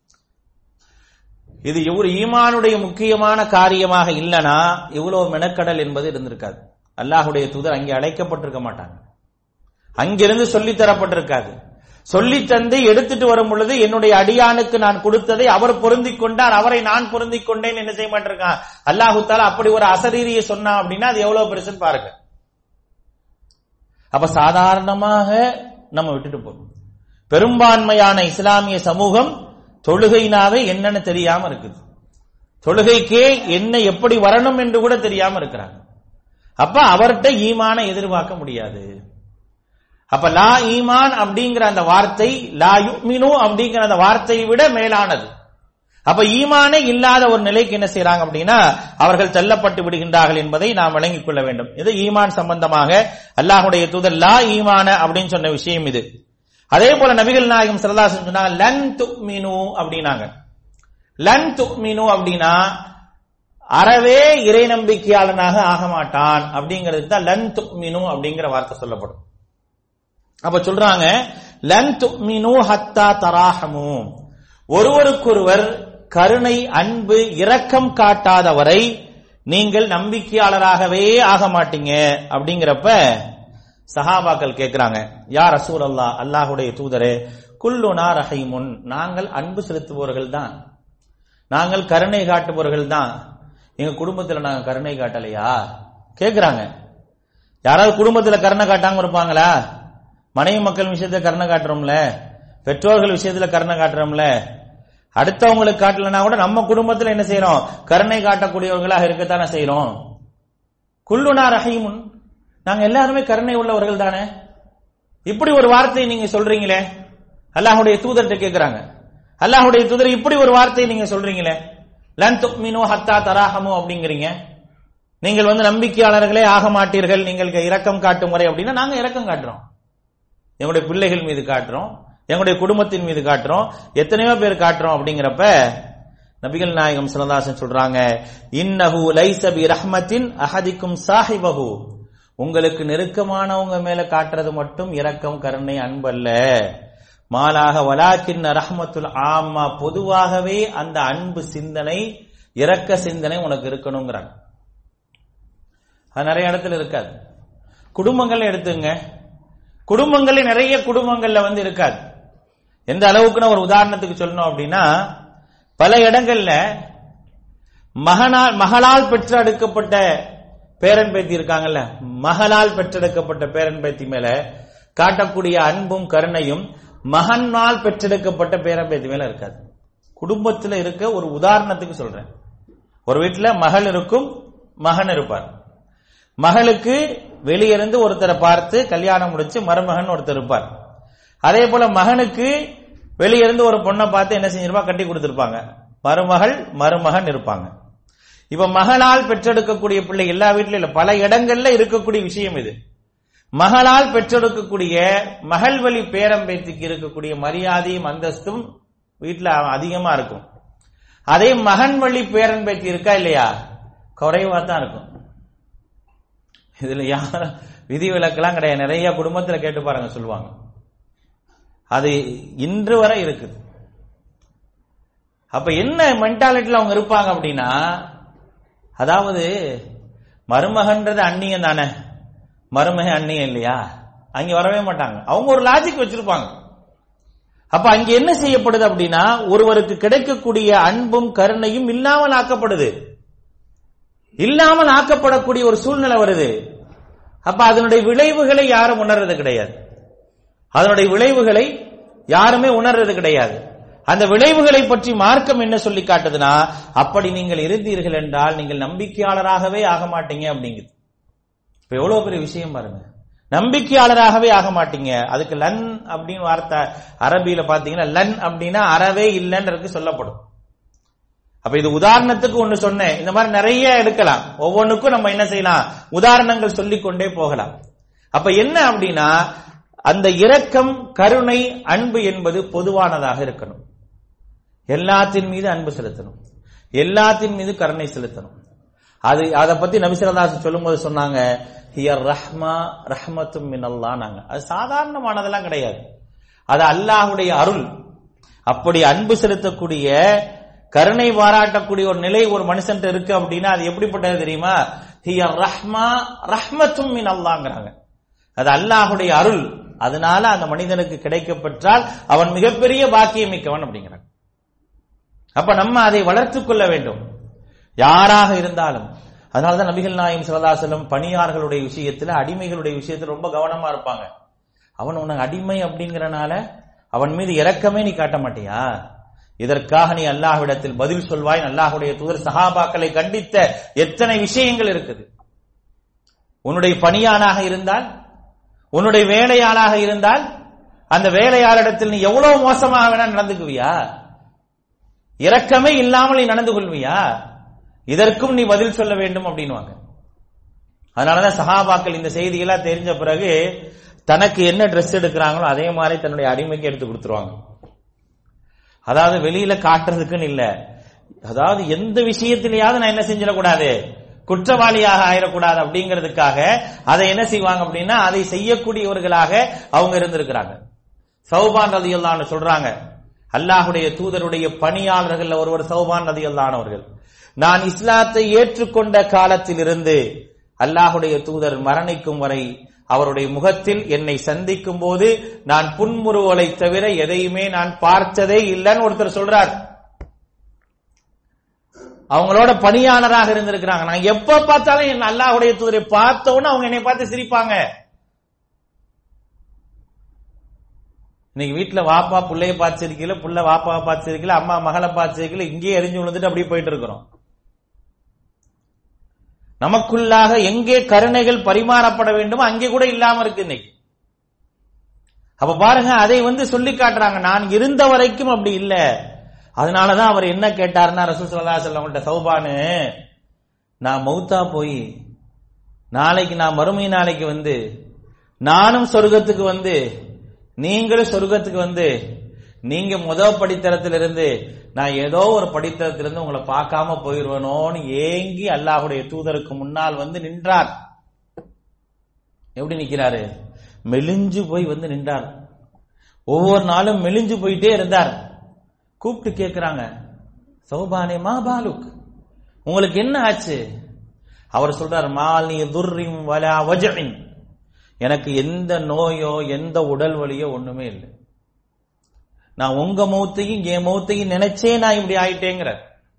A: இது ஒரு ஈமானுடைய முக்கியமான காரியமாக இல்லனா இவ்வளவு மெனக்கடல் என்பது இருந்திருக்காது அல்லாஹுடைய தூதர் அங்கே அழைக்கப்பட்டிருக்க மாட்டாங்க அங்கிருந்து சொல்லித் தரப்பட்டிருக்காது சொல்லி தந்து எடுத்துட்டு வரும் பொழுது என்னுடைய அடியானுக்கு நான் கொடுத்ததை அவர் பொருந்திக் கொண்டார் அவரை நான் பொருந்திக் கொண்டேன் என்ன செய்ய மாட்டிருக்கான் அல்லாஹு தாலா அப்படி ஒரு அசரீரியை சொன்னா அப்படின்னா அது எவ்வளவு பெருசுன்னு பாருங்க அப்ப சாதாரணமாக நம்ம விட்டுட்டு போறோம் பெரும்பான்மையான இஸ்லாமிய சமூகம் தொழுகைனாவே என்னன்னு தெரியாம இருக்குது தொழுகைக்கே என்ன எப்படி வரணும் என்று கூட தெரியாம இருக்கிறாங்க அப்ப அவர்கிட்ட ஈமான எதிர்பார்க்க முடியாது அப்ப லா ஈமான் அப்படிங்கிற அந்த வார்த்தை லா யுமினு அப்படிங்கிற அந்த வார்த்தையை விட மேலானது அப்ப ஈமானே இல்லாத ஒரு நிலைக்கு என்ன செய்யறாங்க அப்படின்னா அவர்கள் தள்ளப்பட்டு விடுகின்றார்கள் என்பதை நாம் விளங்கிக் கொள்ள வேண்டும் இது ஈமான் சம்பந்தமாக அல்லாஹுடைய தூதர் லா ஈமான அப்படின்னு சொன்ன விஷயம் இது அதே போல நபிகள் நாயகம் சரதாசன் சொன்னாங்க லன் துமினு அப்படின்னாங்க லன் துமினு அப்படின்னா அறவே இறை நம்பிக்கையாளனாக ஆக மாட்டான் அப்படிங்கிறது தான் லன் துமினு அப்படிங்கிற வார்த்தை சொல்லப்படும் அப்ப சொல்றாங்க லன் துமினு ஹத்தா தராஹமு ஒருவருக்கொருவர் கருணை அன்பு இரக்கம் காட்டாதவரை நீங்கள் நம்பிக்கையாளராகவே ஆக மாட்டீங்க அப்படிங்கிறப்ப சஹாபாக்கள் கேட்கிறாங்க யார் ரசூல் அல்லா அல்லாஹுடைய தூதரே குல்லுனா ரஹீமுன் நாங்கள் அன்பு செலுத்துபவர்கள் தான் நாங்கள் கருணை காட்டுபவர்கள் தான் எங்க குடும்பத்துல நாங்க கருணை காட்டலையா கேக்குறாங்க யாராவது குடும்பத்துல கருணை காட்டாம இருப்பாங்களா மனைவி மக்கள் விஷயத்துல கருணை காட்டுறோம்ல பெற்றோர்கள் விஷயத்துல கருணை காட்டுறோம்ல அடுத்தவங்களுக்கு காட்டலனா கூட நம்ம குடும்பத்துல என்ன செய்யறோம் கருணை காட்டக்கூடியவர்களாக இருக்கத்தானே செய்யறோம் குல்லுனா ரஹீமுன் நாங்க எல்லாருமே கருணை உள்ளவர்கள் தானே இப்படி ஒரு வார்த்தையை நீங்க சொல்றீங்களே அல்லாஹுடைய தூதர்கிட்ட கேக்குறாங்க அல்லாஹுடைய தூதர் இப்படி ஒரு வார்த்தையை நீங்க சொல்றீங்களே லன் துக்மினு ஹத்தா தராஹமு அப்படிங்கிறீங்க நீங்கள் வந்து நம்பிக்கையாளர்களே ஆக மாட்டீர்கள் நீங்கள் இரக்கம் காட்டும் முறை அப்படின்னா நாங்க இரக்கம் காட்டுறோம் எங்களுடைய பிள்ளைகள் மீது காட்டுறோம் எங்களுடைய குடும்பத்தின் மீது காட்டுறோம் எத்தனையோ பேர் காட்டுறோம் அப்படிங்கிறப்ப நபிகள் நாயகம் சிலதாசன் சொல்றாங்க இன்னஹு லைஸ பி ரஹ்மத்தின் அஹதிக்கும் சாஹிபஹு உங்களுக்கு நெருக்கமானவங்க மேல காட்டுறது மட்டும் இரக்கம் கருணை அன்பல்ல மாலாக வலாக்கின் ரஹ்மத்துல் ஆமா பொதுவாகவே அந்த அன்பு சிந்தனை இரக்க சிந்தனை உனக்கு இருக்கணுங்கிறாங்க அது நிறைய இடத்துல இருக்காது குடும்பங்கள் எடுத்துங்க குடும்பங்கள்ல நிறைய குடும்பங்கள்ல வந்து இருக்காது எந்த அளவுக்குன்னு ஒரு உதாரணத்துக்கு சொல்லணும் அப்படின்னா பல இடங்கள்ல மகனால் மகளால் பெற்றெடுக்கப்பட்ட பேரன் பேத்தி இருக்காங்கல்ல மகளால் பெற்றெடுக்கப்பட்ட பேரன் பேத்தி மேல காட்டக்கூடிய அன்பும் கருணையும் மகனால் பெற்றெடுக்கப்பட்ட பேரன் பேத்தி மேல இருக்காது குடும்பத்துல இருக்க ஒரு உதாரணத்துக்கு சொல்றேன் ஒரு வீட்டுல மகள் இருக்கும் மகன் இருப்பார் மகளுக்கு வெளியிருந்து ஒருத்தரை பார்த்து கல்யாணம் முடிச்சு மருமகன் ஒருத்தர் இருப்பார் அதே போல மகனுக்கு வெளியிருந்து ஒரு பொண்ணை பார்த்து என்ன செஞ்சிருப்பா கட்டி கொடுத்திருப்பாங்க மருமகள் மருமகன் இருப்பாங்க இப்ப மகளால் பெற்றெடுக்கக்கூடிய பிள்ளை எல்லா வீட்லயும் இல்ல பல இடங்கள்ல இருக்கக்கூடிய விஷயம் இது மகளால் பெற்றெடுக்கக்கூடிய மகள் வழி பேரம்பேத்திக்கு இருக்கக்கூடிய மரியாதையும் அந்தஸ்தும் வீட்டுல அதிகமா இருக்கும் அதே மகன் வழி பேரன் பேத்தி இருக்கா இல்லையா குறைவா தான் இருக்கும் இதுல யாரும் விதி விலக்கெல்லாம் கிடையாது நிறைய குடும்பத்துல கேட்டு பாருங்க சொல்லுவாங்க அது இன்று வரை இருக்குது அப்ப என்ன மென்டாலிட்டியில அவங்க இருப்பாங்க அப்படின்னா அதாவது மருமகன்றது அந்நியம் தானே மருமகன் அந்நியம் இல்லையா அங்க வரவே மாட்டாங்க அவங்க ஒரு லாஜிக் வச்சிருப்பாங்க அப்ப அங்க என்ன செய்யப்படுது அப்படின்னா ஒருவருக்கு கிடைக்கக்கூடிய அன்பும் கருணையும் இல்லாமல் ஆக்கப்படுது இல்லாமல் ஆக்கப்படக்கூடிய ஒரு சூழ்நிலை வருது அப்ப அதனுடைய விளைவுகளை யாரும் உணர்றது கிடையாது அதனுடைய விளைவுகளை யாருமே உணர்றது கிடையாது அந்த விளைவுகளை பற்றி மார்க்கம் என்ன சொல்லி காட்டுதுன்னா அப்படி நீங்கள் இருந்தீர்கள் என்றால் நீங்கள் நம்பிக்கையாளராகவே ஆக மாட்டீங்க அப்படிங்குது இப்ப எவ்வளவு பெரிய விஷயம் பாருங்க நம்பிக்கையாளராகவே ஆக மாட்டீங்க அதுக்கு லன் அப்படின்னு வார்த்தை அரபியில பாத்தீங்கன்னா லன் அப்படின்னா அறவே இல்லைன்றது சொல்லப்படும் அப்ப இது உதாரணத்துக்கு ஒண்ணு சொன்னேன் இந்த மாதிரி நிறைய எடுக்கலாம் ஒவ்வொன்றுக்கும் நம்ம என்ன செய்யலாம் உதாரணங்கள் சொல்லிக் கொண்டே போகலாம் அப்ப என்ன அப்படின்னா அந்த இரக்கம் கருணை அன்பு என்பது பொதுவானதாக இருக்கணும் எல்லாத்தின் மீது அன்பு செலுத்தணும் எல்லாத்தின் மீது கருணை செலுத்தணும் அது அதை பத்தி நபிசரதாஸ் சொல்லும்போது சொன்னாங்க ஹியர் ரஹ்மா ரஹ்மத்தும் மினல்லானாங்க அது சாதாரணமானதெல்லாம் கிடையாது அது அல்லாஹ்வுடைய அருள் அப்படி அன்பு செலுத்தக்கூடிய கருணை பாராட்டக்கூடிய ஒரு நிலை ஒரு மனுஷன் இருக்கு அப்படின்னா அது எப்படிப்பட்டது தெரியுமா ஹியர் ரஹ்மா ரஹ்மத்தும் மின் அல்லாங்கிறாங்க அது அல்லாஹுடைய அருள் அதனால அந்த மனிதனுக்கு கிடைக்கப்பெற்றால் அவன் மிகப்பெரிய பாக்கியம் மிக்கவன் அப்படிங்கிறான் அப்ப நம்ம அதை வளர்த்துக் கொள்ள வேண்டும் யாராக இருந்தாலும் அதனாலதான் நபிகள் நாயம் சிவதாசலம் பணியார்களுடைய விஷயத்துல அடிமைகளுடைய விஷயத்துல ரொம்ப கவனமா இருப்பாங்க அவன் உனக்கு அடிமை அப்படிங்கறனால அவன் மீது இரக்கமே நீ காட்ட மாட்டியா இதற்காக நீ அல்லாஹ்விடத்தில் பதில் சொல்வாய் அல்லாஹுடைய தூதர் சஹாபாக்களை கண்டித்த எத்தனை விஷயங்கள் இருக்குது உன்னுடைய பணியாளாக இருந்தால் உன்னுடைய வேலையாளாக இருந்தால் அந்த வேலையாளிடத்தில் நீ எவ்வளவு மோசமாக வேணா நடந்துக்குவியா இரக்கமே இல்லாமல் நீ நடந்து கொள்வியா இதற்கும் நீ பதில் சொல்ல வேண்டும் அப்படின்வாங்க அதனாலதான் சஹாபாக்கள் இந்த செய்தியெல்லாம் தெரிஞ்ச பிறகு தனக்கு என்ன ட்ரெஸ் எடுக்கிறாங்களோ அதே மாதிரி தன்னுடைய அடிமைக்கு எடுத்து கொடுத்துருவாங்க அதாவது வெளியில காட்டுறதுக்குன்னு இல்ல அதாவது எந்த விஷயத்திலேயாவது நான் என்ன செஞ்சிடக்கூடாது குற்றவாளியாக ஆயிடக்கூடாது அப்படிங்கிறதுக்காக அதை என்ன செய்வாங்க அப்படின்னா அதை செய்யக்கூடியவர்களாக அவங்க இருந்திருக்கிறாங்க சௌபான் ரதி சொல்றாங்க அல்லாஹுடைய தூதருடைய பணியாளர்கள் ஒருவர் சௌபான் ரதி அவர்கள் நான் இஸ்லாத்தை ஏற்றுக்கொண்ட காலத்திலிருந்து அல்லாஹுடைய தூதர் மரணிக்கும் வரை அவருடைய முகத்தில் என்னை சந்திக்கும் போது நான் புன்முறுவலை தவிர எதையுமே நான் பார்த்ததே இல்லைன்னு ஒருத்தர் சொல்றார் அவங்களோட பணியாளராக இருந்திருக்கிறாங்க நான் எப்ப பார்த்தாலும் என் அல்லாஹுடைய தூதரை பார்த்தோன்னு அவங்க என்னை பார்த்து சிரிப்பாங்க இன்னைக்கு வீட்டுல வாப்பா பிள்ளைய பார்த்து சிரிக்கல புள்ள வாப்பா பார்த்து சிரிக்கல அம்மா மகளை பார்த்து சிரிக்கல இங்கேயே எரிஞ்சு விழுந்துட்டு அப்படியே போயிட்டு இருக்கிறோம் நமக்குள்ளாக எங்கே கருணைகள் பரிமாறப்பட வேண்டுமோ அங்கே கூட இல்லாம இருக்கு இன்னைக்கு அப்ப பாருங்க அதை வந்து சொல்லி காட்டுறாங்க நான் இருந்த வரைக்கும் அப்படி இல்ல அதனாலதான் அவர் என்ன கேட்டாருன்னா ரசூல் சல்லா சொல்ல சௌபானு நான் மௌத்தா போய் நாளைக்கு நான் மறுமை நாளைக்கு வந்து நானும் சொர்க்கத்துக்கு வந்து நீங்களும் சொர்க்கத்துக்கு வந்து நீங்க முத படித்தரத்திலிருந்து நான் ஏதோ ஒரு படித்தரத்திலிருந்து உங்களை பார்க்காம போயிருவேனோன்னு ஏங்கி அல்லாஹுடைய தூதருக்கு முன்னால் வந்து நின்றார் எப்படி நிக்கிறாரு மெலிஞ்சு போய் வந்து நின்றார் ஒவ்வொரு நாளும் மெலிஞ்சு போயிட்டே இருந்தார் கூப்பிட்டு கேட்கிறாங்க சௌபானே மா பாலுக் உங்களுக்கு என்ன ஆச்சு அவர் சொல்றார் மாலி துர்ரிம் வலா வஜின் எனக்கு எந்த நோயோ எந்த உடல் வலியோ ஒண்ணுமே இல்லை நான் உங்க மௌத்தையும் என் மௌத்தையும் நினைச்சே நான் இப்படி ஆயிட்டேங்கிற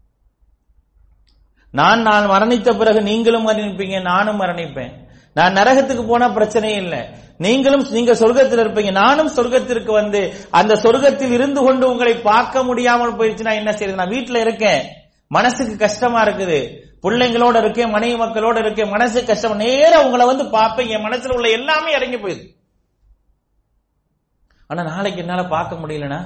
A: நான் நான் மரணித்த பிறகு நீங்களும் மரணிப்பீங்க நானும் மரணிப்பேன் நான் நரகத்துக்கு போனா பிரச்சனை இல்லை நீங்களும் நீங்க சொர்க்கத்தில் இருப்பீங்க நானும் சொர்க்கத்திற்கு வந்து அந்த சொர்க்கத்தில் இருந்து கொண்டு உங்களை பார்க்க முடியாமல் போயிடுச்சு நான் என்ன செய்யறது நான் வீட்டுல இருக்கேன் மனசுக்கு கஷ்டமா இருக்குது பிள்ளைங்களோட இருக்கேன் மனைவி மக்களோட இருக்கேன் மனசு கஷ்டம் நேரம் உங்களை வந்து பார்ப்பேன் என் மனசுல உள்ள எல்லாமே இறங்கி போயிடுது ஆனா நாளைக்கு என்னால பார்க்க முடியலனா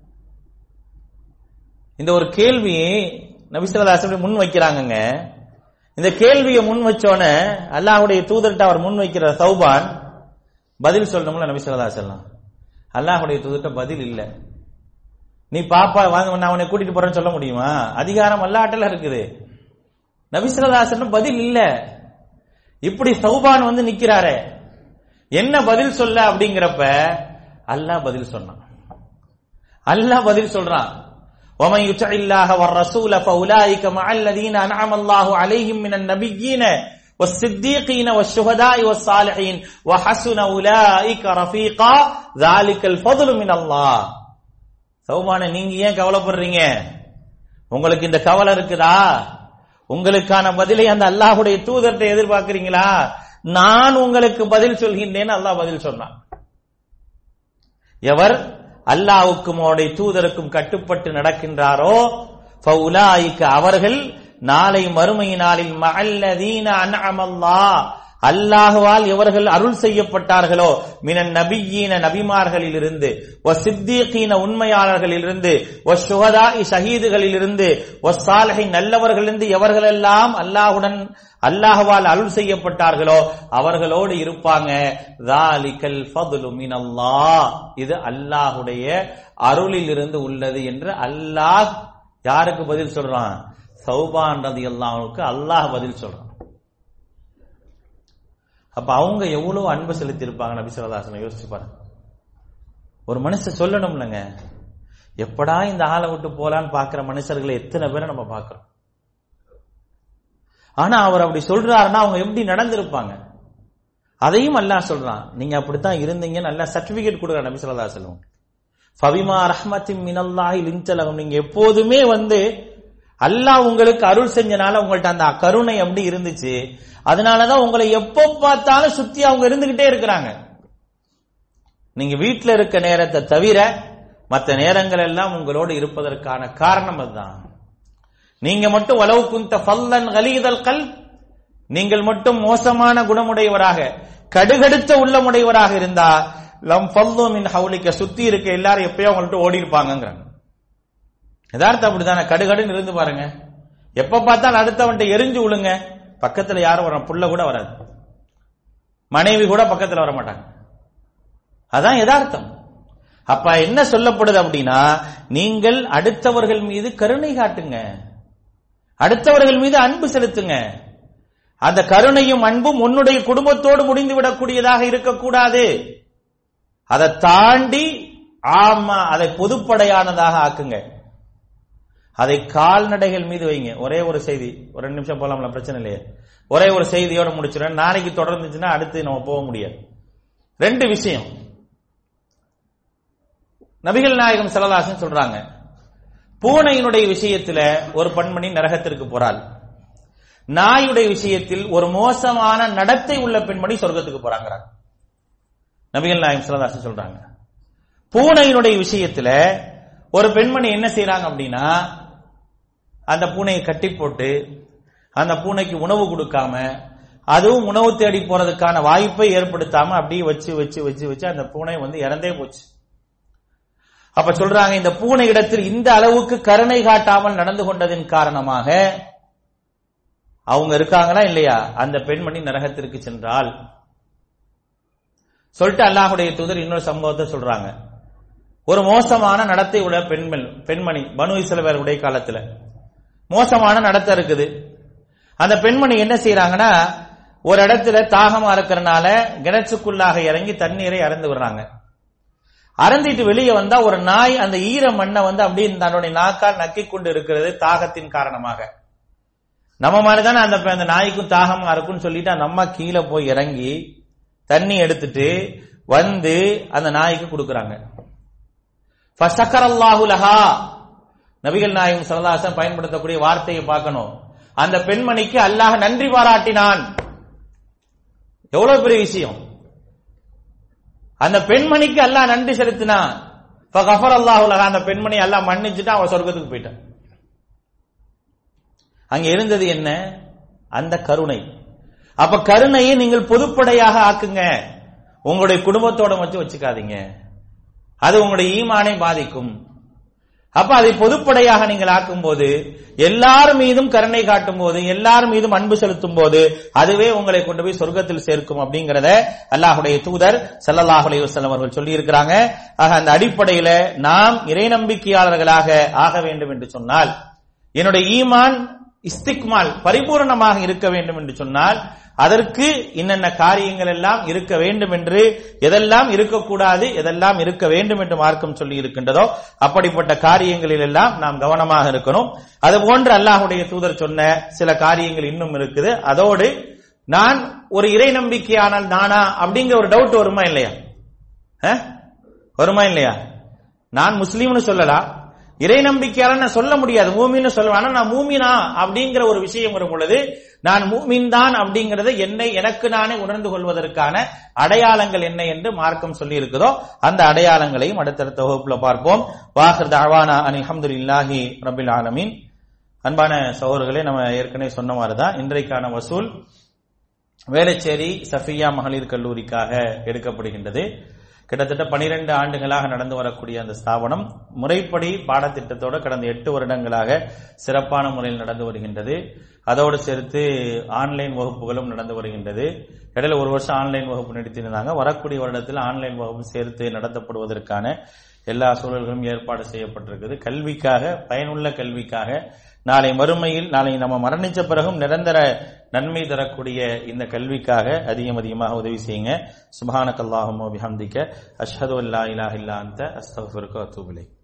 A: இந்த ஒரு கேள்வி நபிசல்லாசபடி முன் வைக்கிறாங்கங்க இந்த கேள்வியை முன் வச்சோன அல்லாஹுடைய தூதர்கிட்ட அவர் முன் வைக்கிற சௌபான் பதில் சொல்லணும்ல நபிசல்லா சொல்லலாம் அல்லாஹுடைய தூதர்கிட்ட பதில் இல்ல நீ பாப்பா வாங்க நான் உன்னை கூட்டிட்டு போறேன்னு சொல்ல முடியுமா அதிகாரம் அல்லாட்டல இருக்குது நபிசல்லாசன் பதில் இல்ல இப்படி சௌபான் வந்து நிக்கிறாரு என்ன பதில் சொல்ல அப்படிங்கிறப்ப அல்லாஹ் பதில் சொன்னான் அல்லாஹ் பதில் சொல்றான் ومن يطع الله والرسول فاولئك مع الذين انعم الله عليهم من النبيين والصديقين والشهداء والصالحين وحسن اولئك رفيقا ذلك الفضل من الله சௌமான நீங்க ஏன் கவலைப்படுறீங்க உங்களுக்கு இந்த கவலை இருக்குதா உங்களுக்கான பதிலை அந்த அல்லாஹுடைய தூதர்கிட்ட எதிர்பார்க்கிறீங்களா நான் உங்களுக்கு பதில் சொல்கின்றேன் அல்லாஹ் பதில் சொன்னான் எவர் அல்லாவுக்கும் அவருடைய தூதருக்கும் கட்டுப்பட்டு நடக்கின்றாரோ அவர்கள் நாளை மறுமை நாளில் மல்லதீன அன்அமல்லா அல்லாஹுவால் எவர்கள் அருள் செய்யப்பட்டார்களோ மினன் நபியீன நபிமார்களில் இருந்து ஒ சித்தீகீன உண்மையாளர்களில் இருந்து ஒ சுகதா ஷஹீதுகளில் இருந்து ஒ சாலகை நல்லவர்களிலிருந்து எவர்களெல்லாம் அல்லாஹுடன் அல்லாஹுவால் அருள் செய்யப்பட்டார்களோ அவர்களோடு இருப்பாங்க தாலிகல் ஃபதுலு மினல்லாஹ் இது அல்லாஹுடைய அருளில் இருந்து உள்ளது என்று அல்லாஹ் யாருக்கு பதில் சொல்றான் சௌபான் ரதி அல்லாஹ்வுக்கு அல்லாஹ் பதில் சொல்றான் அப்ப அவங்க எவ்வளவு அன்பு செலுத்தி இருப்பாங்க நபி சொல்லதாசனை யோசிச்சு பாருங்க ஒரு மனுஷன் சொல்லணும்லங்க எப்படா இந்த ஆளை விட்டு போலான்னு பாக்குற மனுஷர்களை எத்தனை பேரை நம்ம பார்க்கிறோம் ஆனா அவர் அப்படி சொல்றாருன்னா அவங்க எப்படி நடந்திருப்பாங்க அதையும் அல்லாஹ் சொல்றான் நீங்க அப்படித்தான் இருந்தீங்க நல்லா சர்டிபிகேட் கொடுக்குற நபி சொல்லதா சொல்லுவோம் ஃபபிமா ரஹ்மத்தின் மினல்லாஹி லின்தலகம் நீங்க எப்போதுமே வந்து அல்லாஹ் உங்களுக்கு அருள் செஞ்சனால உங்கள்ட்ட அந்த கருணை அப்படி இருந்துச்சு அதனாலதான் உங்களை எப்போ பார்த்தாலும் சுத்தி அவங்க இருந்துகிட்டே இருக்கிறாங்க நீங்க வீட்டுல இருக்க நேரத்தை தவிர மற்ற நேரங்கள் எல்லாம் உங்களோடு இருப்பதற்கான காரணம் அதுதான் நீங்க மட்டும் வலவு குந்த ஃபல்லன் கலீதல் கல் நீங்கள் மட்டும் மோசமான குணமுடையவராக கடுகடுத்த உள்ளமுடையவராக இருந்தா லம் ஃபல்லு மின் ஹவுலிக்க சுத்தி இருக்க எல்லாரும் எப்பயோ உங்கள்ட்ட ஓடி இருப்பாங்கிறாங்க யதார்த்தம் அப்படிதானே கடுகடுன்னு இருந்து பாருங்க எப்ப பார்த்தாலும் அடுத்தவன்ட்ட எரிஞ்சு விழுங்க பக்கத்துல யாரும் வர புள்ள கூட வராது மனைவி கூட பக்கத்துல வர மாட்டாங்க அதான் யதார்த்தம் அப்ப என்ன சொல்லப்படுது அப்படின்னா நீங்கள் அடுத்தவர்கள் மீது கருணை காட்டுங்க அடுத்தவர்கள் மீது அன்பு செலுத்துங்க அந்த கருணையும் அன்பும் உன்னுடைய குடும்பத்தோடு முடிந்து விடக்கூடியதாக இருக்கக்கூடாது அதை தாண்டி ஆமா அதை பொதுப்படையானதாக ஆக்குங்க அதை கால்நடைகள் மீது வைங்க ஒரே ஒரு செய்தி ஒரு ரெண்டு நிமிஷம் போலாம்ல பிரச்சனை இல்லையே ஒரே ஒரு செய்தியோட முடிச்சிடும் நாளைக்கு தொடர்ந்துச்சுன்னா அடுத்து நம்ம போக முடியாது ரெண்டு விஷயம் நபிகள் நாயகம் செலலாசன் சொல்றாங்க பூனையினுடைய விஷயத்துல ஒரு பெண்மணி நரகத்திற்கு போறாள் நாயுடைய விஷயத்தில் ஒரு மோசமான நடத்தை உள்ள பெண்மணி சொர்க்கத்துக்கு போறாங்கிறாங்க நபிகள் நாயகம் செலலாசன் சொல்றாங்க பூனையினுடைய விஷயத்துல ஒரு பெண்மணி என்ன செய்யறாங்க அப்படின்னா அந்த பூனையை கட்டி போட்டு அந்த பூனைக்கு உணவு கொடுக்காம அதுவும் உணவு தேடி போறதுக்கான வாய்ப்பை ஏற்படுத்தாம அப்படியே வச்சு வச்சு வச்சு வச்சு அந்த பூனை வந்து இறந்தே போச்சு அப்ப சொல்றாங்க இந்த பூனை இடத்தில் இந்த அளவுக்கு கருணை காட்டாமல் நடந்து கொண்டதின் காரணமாக அவங்க இருக்காங்களா இல்லையா அந்த பெண்மணி நரகத்திற்கு சென்றால் சொல்லிட்டு அல்லாஹுடைய தூதர் இன்னொரு சம்பவத்தை சொல்றாங்க ஒரு மோசமான நடத்தை உள்ள பெண்மண் பெண்மணி பனு இஸ்லவருடைய காலத்துல மோசமான நடத்தை இருக்குது அந்த பெண்மணி என்ன செய்யறாங்கன்னா ஒரு இடத்துல தாகமா இருக்கிறனால கிணற்றுக்குள்ளாக இறங்கி தண்ணீரை அறந்து விடுறாங்க அறந்திட்டு வெளியே வந்தா ஒரு நாய் அந்த ஈர மண்ணை வந்து அப்படியே தன்னுடைய நாக்கால் நக்கி கொண்டு இருக்கிறது தாகத்தின் காரணமாக நம்ம மாதிரிதானே அந்த அந்த நாய்க்கும் தாகமா இருக்கும்னு சொல்லிட்டு அந்த அம்மா கீழே போய் இறங்கி தண்ணி எடுத்துட்டு வந்து அந்த நாய்க்கு கொடுக்கறாங்க லஹா நபிகள் நாயகம் சரதாசன் பயன்படுத்தக்கூடிய வார்த்தையை பார்க்கணும் அந்த பெண்மணிக்கு அல்லாஹ் நன்றி பாராட்டினான் எவ்வளவு பெரிய விஷயம் அந்த பெண்மணிக்கு அல்லாஹ் நன்றி செலுத்தினான் கஃபர் அல்லாஹுலகா அந்த பெண்மணி எல்லாம் மன்னிச்சுட்டு அவன் சொர்க்கத்துக்கு போயிட்டான் அங்க இருந்தது என்ன அந்த கருணை அப்ப கருணையை நீங்கள் பொதுப்படையாக ஆக்குங்க உங்களுடைய குடும்பத்தோட மட்டும் வச்சுக்காதீங்க அது உங்களுடைய ஈமானை பாதிக்கும் அப்ப அதை பொதுப்படையாக நீங்கள் ஆக்கும் போது எல்லார் மீதும் கருணை காட்டும் போது எல்லார் மீதும் அன்பு செலுத்தும் போது அதுவே உங்களை கொண்டு போய் சொர்க்கத்தில் சேர்க்கும் அப்படிங்கறத அல்லாஹுடைய தூதர் சல்லல்லாஹ் அலைவசல்லம் அவர்கள் சொல்லி இருக்கிறாங்க ஆக அந்த அடிப்படையில நாம் இறை நம்பிக்கையாளர்களாக ஆக வேண்டும் என்று சொன்னால் என்னுடைய ஈமான் இஸ்திக்மால் பரிபூரணமாக இருக்க வேண்டும் என்று சொன்னால் அதற்கு என்னென்ன காரியங்கள் எல்லாம் இருக்க வேண்டும் என்று எதெல்லாம் இருக்கக்கூடாது எதெல்லாம் இருக்க வேண்டும் என்று மார்க்கம் சொல்லி இருக்கின்றதோ அப்படிப்பட்ட காரியங்களில் எல்லாம் நாம் கவனமாக இருக்கணும் அது போன்று அல்லாஹுடைய தூதர் சொன்ன சில காரியங்கள் இன்னும் இருக்குது அதோடு நான் ஒரு இறை நம்பிக்கையானால் நானா அப்படிங்கிற ஒரு டவுட் வருமா இல்லையா வருமா இல்லையா நான் முஸ்லீம்னு சொல்லலாம் இறை நம்பிக்கையால நான் சொல்ல முடியாது மூமின்னு சொல்லுவேன் ஆனா நான் மூமினா அப்படிங்கிற ஒரு விஷயம் வரும் பொழுது நான் மூமின் தான் அப்படிங்கறத என்னை எனக்கு நானே உணர்ந்து கொள்வதற்கான அடையாளங்கள் என்ன என்று மார்க்கம் சொல்லி இருக்குதோ அந்த அடையாளங்களையும் அடுத்தடுத்த வகுப்புல பார்ப்போம் வாஹர் தாவானா அனி அஹமதுல்லாஹி ரபில் ஆலமீன் அன்பான சகோதரர்களே நம்ம ஏற்கனவே சொன்ன மாதிரிதான் இன்றைக்கான வசூல் வேளச்சேரி சஃபியா மகளிர் கல்லூரிக்காக எடுக்கப்படுகின்றது கிட்டத்தட்ட பனிரெண்டு ஆண்டுகளாக நடந்து வரக்கூடிய அந்த ஸ்தாபனம் முறைப்படி பாடத்திட்டத்தோடு கடந்த எட்டு வருடங்களாக சிறப்பான முறையில் நடந்து வருகின்றது அதோடு சேர்த்து ஆன்லைன் வகுப்புகளும் நடந்து வருகின்றது இடையில ஒரு வருஷம் ஆன்லைன் வகுப்பு நடத்தியிருந்தாங்க வரக்கூடிய வருடத்தில் ஆன்லைன் வகுப்பு சேர்த்து நடத்தப்படுவதற்கான எல்லா சூழல்களும் ஏற்பாடு செய்யப்பட்டிருக்குது கல்விக்காக பயனுள்ள கல்விக்காக நாளை மறுமையில் நாளை நம்ம மரணிச்ச பிறகும் நிரந்தர நன்மை தரக்கூடிய இந்த கல்விக்காக அதிகம் அதிகமாக உதவி செய்யுங்க சுபஹானக்கல்லாஹும் பிஹம்திக்க அஷ்ஹது அல்லா இலாஹ இல்லா அன்த அஸ்தக்ஃபிருக்க வ அத்தூபு இலைக்